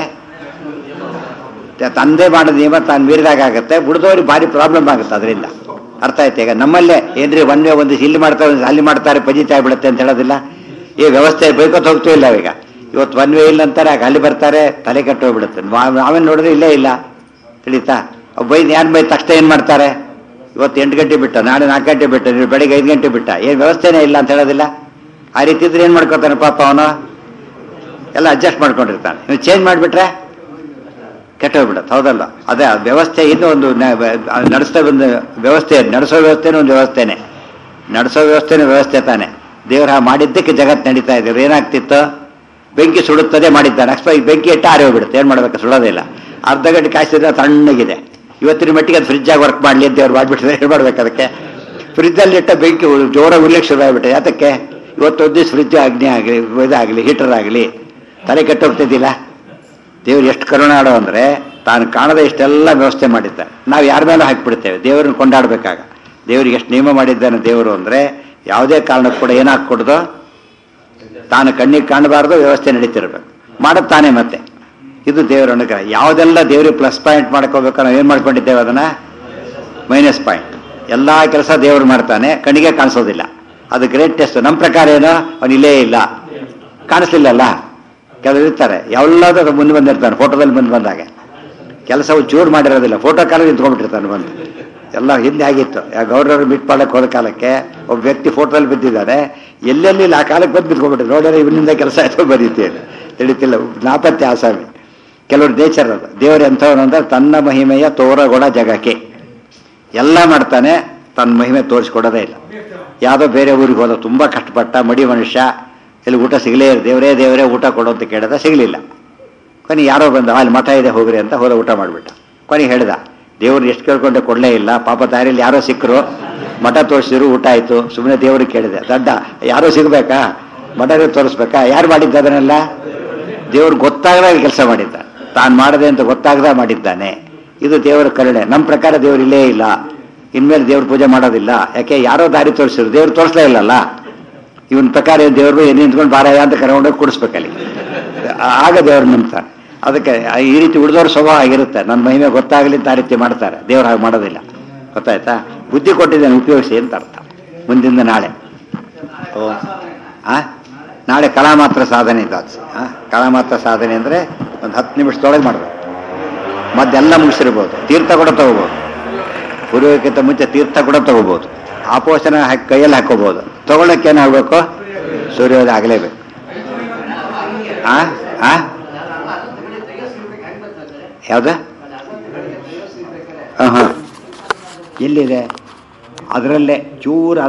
ತ- ತಂದೆ ಮಾಡೋದು ನಿಯಮ ತಾನು ಮೀರಿದಾಗ ಆಗುತ್ತೆ ಬಿಡ್ದವ್ರಿಗೆ ಭಾರಿ ಪ್ರಾಬ್ಲಮ್ ಆಗುತ್ತೆ ಅದರಿಂದ ಅರ್ಥ ಆಯ್ತು ಈಗ ನಮ್ಮಲ್ಲೇ ಏನ್ರಿ ಒಂದೇ ಒಂದು ಇಲ್ಲಿ ಮಾಡ್ತಾರೆ ಒಂದು ಅಲ್ಲಿ ಮಾಡ್ತಾರೆ ಪಜಿತ ಆಗ್ಬಿಡುತ್ತೆ ಅಂತ ಹೇಳೋದಿಲ್ಲ ಈ ವ್ಯವಸ್ಥೆ ಬೇಕೋತ್ ಹೋಗ್ತೂ ಇಲ್ಲ ಈಗ ಇವತ್ತು ಒನ್ ವೇ ಇಲ್ಲ ಅಂತಾರೆ ಆಗ ಅಲ್ಲಿ ಬರ್ತಾರೆ ತಲೆ ಕೆಟ್ಟು ಹೋಗ್ಬಿಡುತ್ತೆ ನಾವ್- ನಾವೇನ್ ನೋಡಿದ್ರೆ ಇಲ್ಲೇ ಇಲ್ಲ ತಿಳಿತಾ ಬೈದ್ ಯಾರು ಬೈದ ತಕ್ಷಣ ಏನು ಮಾಡ್ತಾರೆ ಇವತ್ತು ಎಂಟು ಗಂಟೆ ಬಿಟ್ಟ ನಾಳೆ ನಾಲ್ಕು ಗಂಟೆ ಬಿಟ್ಟ ನೀವು ಬೆಳಿಗ್ಗೆ ಐದು ಗಂಟೆ ಬಿಟ್ಟ ಏನು ವ್ಯವಸ್ಥೆನೇ ಇಲ್ಲ ಅಂತ ಹೇಳೋದಿಲ್ಲ ಆ ರೀತಿ ಇದ್ರೆ ಏನು ಮಾಡ್ಕೊತಾನೆ ಪಾಪ ಅವನು ಎಲ್ಲ ಅಡ್ಜಸ್ಟ್ ಮಾಡ್ಕೊಂಡಿರ್ತಾನೆ ನೀವು ಚೇಂಜ್ ಮಾಡಿಬಿಟ್ರೆ ಕೆಟ್ಟೋಗ್ಬಿಡತ್ತೆ ಹೌದಲ್ಲ ಅದೇ ಆ ವ್ಯವಸ್ಥೆ ಇನ್ನೂ ಒಂದು ನ- ಆ ನಡೆಸ್ತಾ ಬಂದ ವ್ಯವಸ್ಥೆ ನಡೆಸೋ ವ್ಯವಸ್ಥೆನೂ ಒಂದು ವ್ಯವಸ್ಥೆನೆ ನಡೆಸೋ ವ್ಯವಸ್ಥೆನೂ ವ್ಯವಸ್ಥೆ ತಾನೆ ದೇವರ ಮಾಡಿದ್ದಕ್ಕೆ ಜಗತ್ತು ನಡೀತಾ ಇದೆ ಏನಾಗ್ತಿತ್ತು ಬೆಂಕಿ ಸುಡುತ್ತದೆ ಮಾಡಿದ್ದಾನೆ ಅಕ್ಷ ಬೆಂಕಿ ಇಟ್ಟು ಆರಿ ಹೋಗ್ಬಿಡುತ್ತೆ ಏನು ಮಾಡ್ಬೇಕು ಸುಡೋದಿಲ್ಲ ಅರ್ಧ ಗಂಟೆ ಕಾಯಿಸಿದ್ರೆ ತಣ್ಣಗಿದೆ ಇವತ್ತಿನ ಮಟ್ಟಿಗೆ ಅದು ಫ್ರಿಜ್ಜಾಗಿ ವರ್ಕ್ ಮಾಡಲಿ ಅಂತ ಅವ್ರು ಮಾಡಿಬಿಟ್ಟಿದ್ರೆ ಏನು ಮಾಡ್ಬೇಕು ಅದಕ್ಕೆ ಫ್ರಿಜ್ಜಲ್ಲಿ ಇಟ್ಟ ಬೆಂಕಿ ಜೋರಾಗಿ ಉರ್ಲಿಕ್ಕೆ ಶುರು ಆಗ್ಬಿಟ್ಟೆ ಯಾತಕ್ಕೆ ಇವತ್ತೊಂದು ದಿವಸ ಫ್ರಿಜ್ ಅಗ್ನಿ ಆಗಲಿ ಇದಾಗಲಿ ಹೀಟರ್ ಆಗಲಿ ತಲೆ ಕೆಟ್ಟೋಗ್ತಿದ್ದಿಲ್ಲ ದೇವ್ರು ಎಷ್ಟು ಕರುಣಾಡೋ ಅಂದ್ರೆ ತಾನು ಕಾಣದ ಇಷ್ಟೆಲ್ಲ ವ್ಯವಸ್ಥೆ ಮಾಡಿದ್ದಾರೆ ನಾವು ಯಾರ ಮೇಲೂ ಹಾಕಿಬಿಡ್ತೇವೆ ದೇವರನ್ನು ಕೊಂಡಾಡ್ಬೇಕಾಗ ದೇವರಿಗೆ ಎಷ್ಟು ನಿಯಮ ಮಾಡಿದ್ದಾನೆ ದೇವರು ಅಂದ್ರೆ ಯಾವುದೇ ಕಾರಣಕ್ಕೂ ಕೂಡ ಏನಾಗ್ಕೊಡ್ದು ತಾನು ಕಣ್ಣಿಗೆ ಕಾಣಬಾರ್ದು ವ್ಯವಸ್ಥೆ ನಡೀತಿರ್ಬೇಕು ಮಾಡೋದು ತಾನೇ ಮತ್ತೆ ಇದು ದೇವರ ಅನುಗ್ರಹ ಯಾವುದೆಲ್ಲ ದೇವ್ರಿಗೆ ಪ್ಲಸ್ ಪಾಯಿಂಟ್ ಮಾಡ್ಕೋಬೇಕು ನಾವು ಏನು ಮಾಡ್ಕೊಂಡಿದ್ದೇವೆ ಅದನ್ನ ಮೈನಸ್ ಪಾಯಿಂಟ್ ಎಲ್ಲ ಕೆಲಸ ದೇವರು ಮಾಡ್ತಾನೆ ಕಣಿಗೆ ಕಾಣಿಸೋದಿಲ್ಲ ಅದು ಗ್ರೇಟ್ ಟೆಸ್ಟ್ ನಮ್ಮ ಪ್ರಕಾರ ಏನೋ ಅವನು ಇಲ್ಲೇ ಇಲ್ಲ ಕಾಣಿಸ್ಲಿಲ್ಲಲ್ಲ ಕೆಲವರು ಇರ್ತಾರೆ ಎಲ್ಲದೂ ಮುಂದೆ ಬಂದಿರ್ತಾನೆ ಫೋಟೋದಲ್ಲಿ ಮುಂದೆ ಬಂದಾಗ ಕೆಲಸವು ಚೂರು ಮಾಡಿರೋದಿಲ್ಲ ಫೋಟೋ ಕಾಲ ನಿಂತ್ಕೊಂಡ್ಬಿಟ್ಟಿರ್ತಾನೆ ಬಂದು ಎಲ್ಲ ಹಿಂದೆ ಆಗಿತ್ತು ಗೌರವರು ಮೀಟ್ ಮಾಡಕ್ಕೆ ಹೋದ ಕಾಲಕ್ಕೆ ಒಬ್ಬ ವ್ಯಕ್ತಿ ಫೋಟೋದಲ್ಲಿ ಬಿದ್ದಿದ್ದಾನೆ ಎಲ್ಲೆಲ್ಲಿ ಇಲ್ಲ ಆ ಕಾಲಕ್ಕೆ ಬಂದು ಬಿದ್ಕೊಂಡ್ಬಿಟ್ಟಿದ್ರು ನೋಡಿದ್ರೆ ಇವನಿಂದ ಕೆಲಸ ಆಯ್ತು ಬರೀತೇನೆ ತಿಳಿತಿಲ್ಲ ನಾಪತ್ತೆ ಆಸಾಮಿ ಕೆಲವರು ನೇಚರ್ ಅದು ದೇವರು ಎಂಥವನು ಅಂದ್ರೆ ತನ್ನ ಮಹಿಮೆಯ ತೋರಗೊಡ ಜಗಕ್ಕೆ ಎಲ್ಲ ಮಾಡ್ತಾನೆ ತನ್ನ ಮಹಿಮೆ ತೋರಿಸ್ಕೊಡೋದೇ ಇಲ್ಲ ಯಾವುದೋ ಬೇರೆ ಊರಿಗೆ ಹೋದ ತುಂಬ ಕಷ್ಟಪಟ್ಟ ಮಡಿ ಮನುಷ್ಯ ಇಲ್ಲಿ ಊಟ ಸಿಗಲೇ ಇಲ್ಲ ದೇವರೇ ದೇವರೇ ಊಟ ಕೊಡು ಅಂತ ಕೇಳಿದ ಸಿಗಲಿಲ್ಲ ಕೊನೆಗೆ ಯಾರೋ ಬಂದ ಅಲ್ಲಿ ಮಠ ಇದೆ ಹೋಗ್ರಿ ಅಂತ ಹೋದ ಊಟ ಮಾಡಿಬಿಟ್ಟ ಕೊನೆಗೆ ಹೇಳ್ದ ದೇವ್ರು ಎಷ್ಟು ಕೇಳ್ಕೊಂಡೆ ಕೊಡಲೇ ಇಲ್ಲ ಪಾಪ ದಾರಿಯಲ್ಲಿ ಯಾರೋ ಸಿಕ್ಕರು ಮಠ ತೋರಿಸಿದ್ರು ಊಟ ಆಯಿತು ಸುಮ್ಮನೆ ದೇವ್ರಿಗೆ ಕೇಳಿದೆ ದಡ್ಡ ಯಾರೋ ಸಿಗಬೇಕಾ ಮಠನೇ ತೋರಿಸ್ಬೇಕಾ ಯಾರು ಮಾಡಿದ್ದ ಅದನ್ನೆಲ್ಲ ದೇವ್ರು ಗೊತ್ತಾಗದಾಗ ಕೆಲಸ ಮಾಡಿದ್ದ ತಾನು ಮಾಡದೆ ಅಂತ ಗೊತ್ತಾಗದ ಮಾಡಿದ್ದಾನೆ ಇದು ದೇವರ ಕರುಣೆ ನಮ್ಮ ಪ್ರಕಾರ ದೇವ್ರು ಇಲ್ಲೇ ಇಲ್ಲ ಇನ್ಮೇಲೆ ದೇವ್ರ ಪೂಜೆ ಮಾಡೋದಿಲ್ಲ ಯಾಕೆ ಯಾರೋ ದಾರಿ ತೋರಿಸಿದ್ರು ದೇವ್ರು ತೋರಿಸ್ಲೇ ಇಲ್ಲಲ್ಲ ಇವನ್ ಪ್ರಕಾರ ಏನ್ ದೇವ್ರು ಏನು ನಿಂತ್ಕೊಂಡು ಬಾರಯ್ಯ ಅಂತ ಕರ್ಕೊಂಡೋಗಿ ಕುಡಿಸ್ಬೇಕಲ್ಲಿ ಆಗ ದೇವ್ರು ನಂಬ್ತಾನೆ ಅದಕ್ಕೆ ಈ ರೀತಿ ಉಳಿದವ್ರ ಸ್ವಭಾವ ಆಗಿರುತ್ತೆ ನನ್ನ ಮಹಿಮೆ ಗೊತ್ತಾಗಲಿ ಅಂತ ಆ ರೀತಿ ಮಾಡ್ತಾರೆ ದೇವ್ರು ಹಾಗೆ ಮಾಡೋದಿಲ್ಲ ಗೊತ್ತಾಯ್ತಾ ಬುದ್ಧಿ ಕೊಟ್ಟಿದ್ದೇನೆ ಉಪಯೋಗಿಸಿ ಅಂತ ಅರ್ಥ ಮುಂದಿಂದ ನಾಳೆ ಓ ಆ ನಾಳೆ ಕಲಾ ಮಾತ್ರ ಸಾಧನೆ ಇದು ಅದು ಆ ಕಲಾ ಮಾತ್ರ ಸಾಧನೆ ಅಂದರೆ ಒಂದು ಹತ್ತು ನಿಮಿಷದೊಳಗೆ ಮಾಡಬೇಕು ಮದ್ದೆಲ್ಲ ಮುಗಿಸಿರ್ಬೋದು ತೀರ್ಥ ಕೂಡ ತಗೋಬೋದು ಪೂರ್ವಕ್ಕಿಂತ ಮುಂಚೆ ತೀರ್ಥ ಕೂಡ ತಗೋಬೋದು ಆಪೋಷಣ ಹಾಕಿ ಕೈಯಲ್ಲಿ ಹಾಕೋಬಹುದು ತಗೊಳಕ್ಕೆ ಏನಾಗಬೇಕು ಸೂರ್ಯೋದಯ ಆಗಲೇಬೇಕು ಆ ಆ ಯಾವ್ದು ಹಾಂ ಹಾಂ ಎಲ್ಲಿದೆ ಅದರಲ್ಲೇ ಚೂರು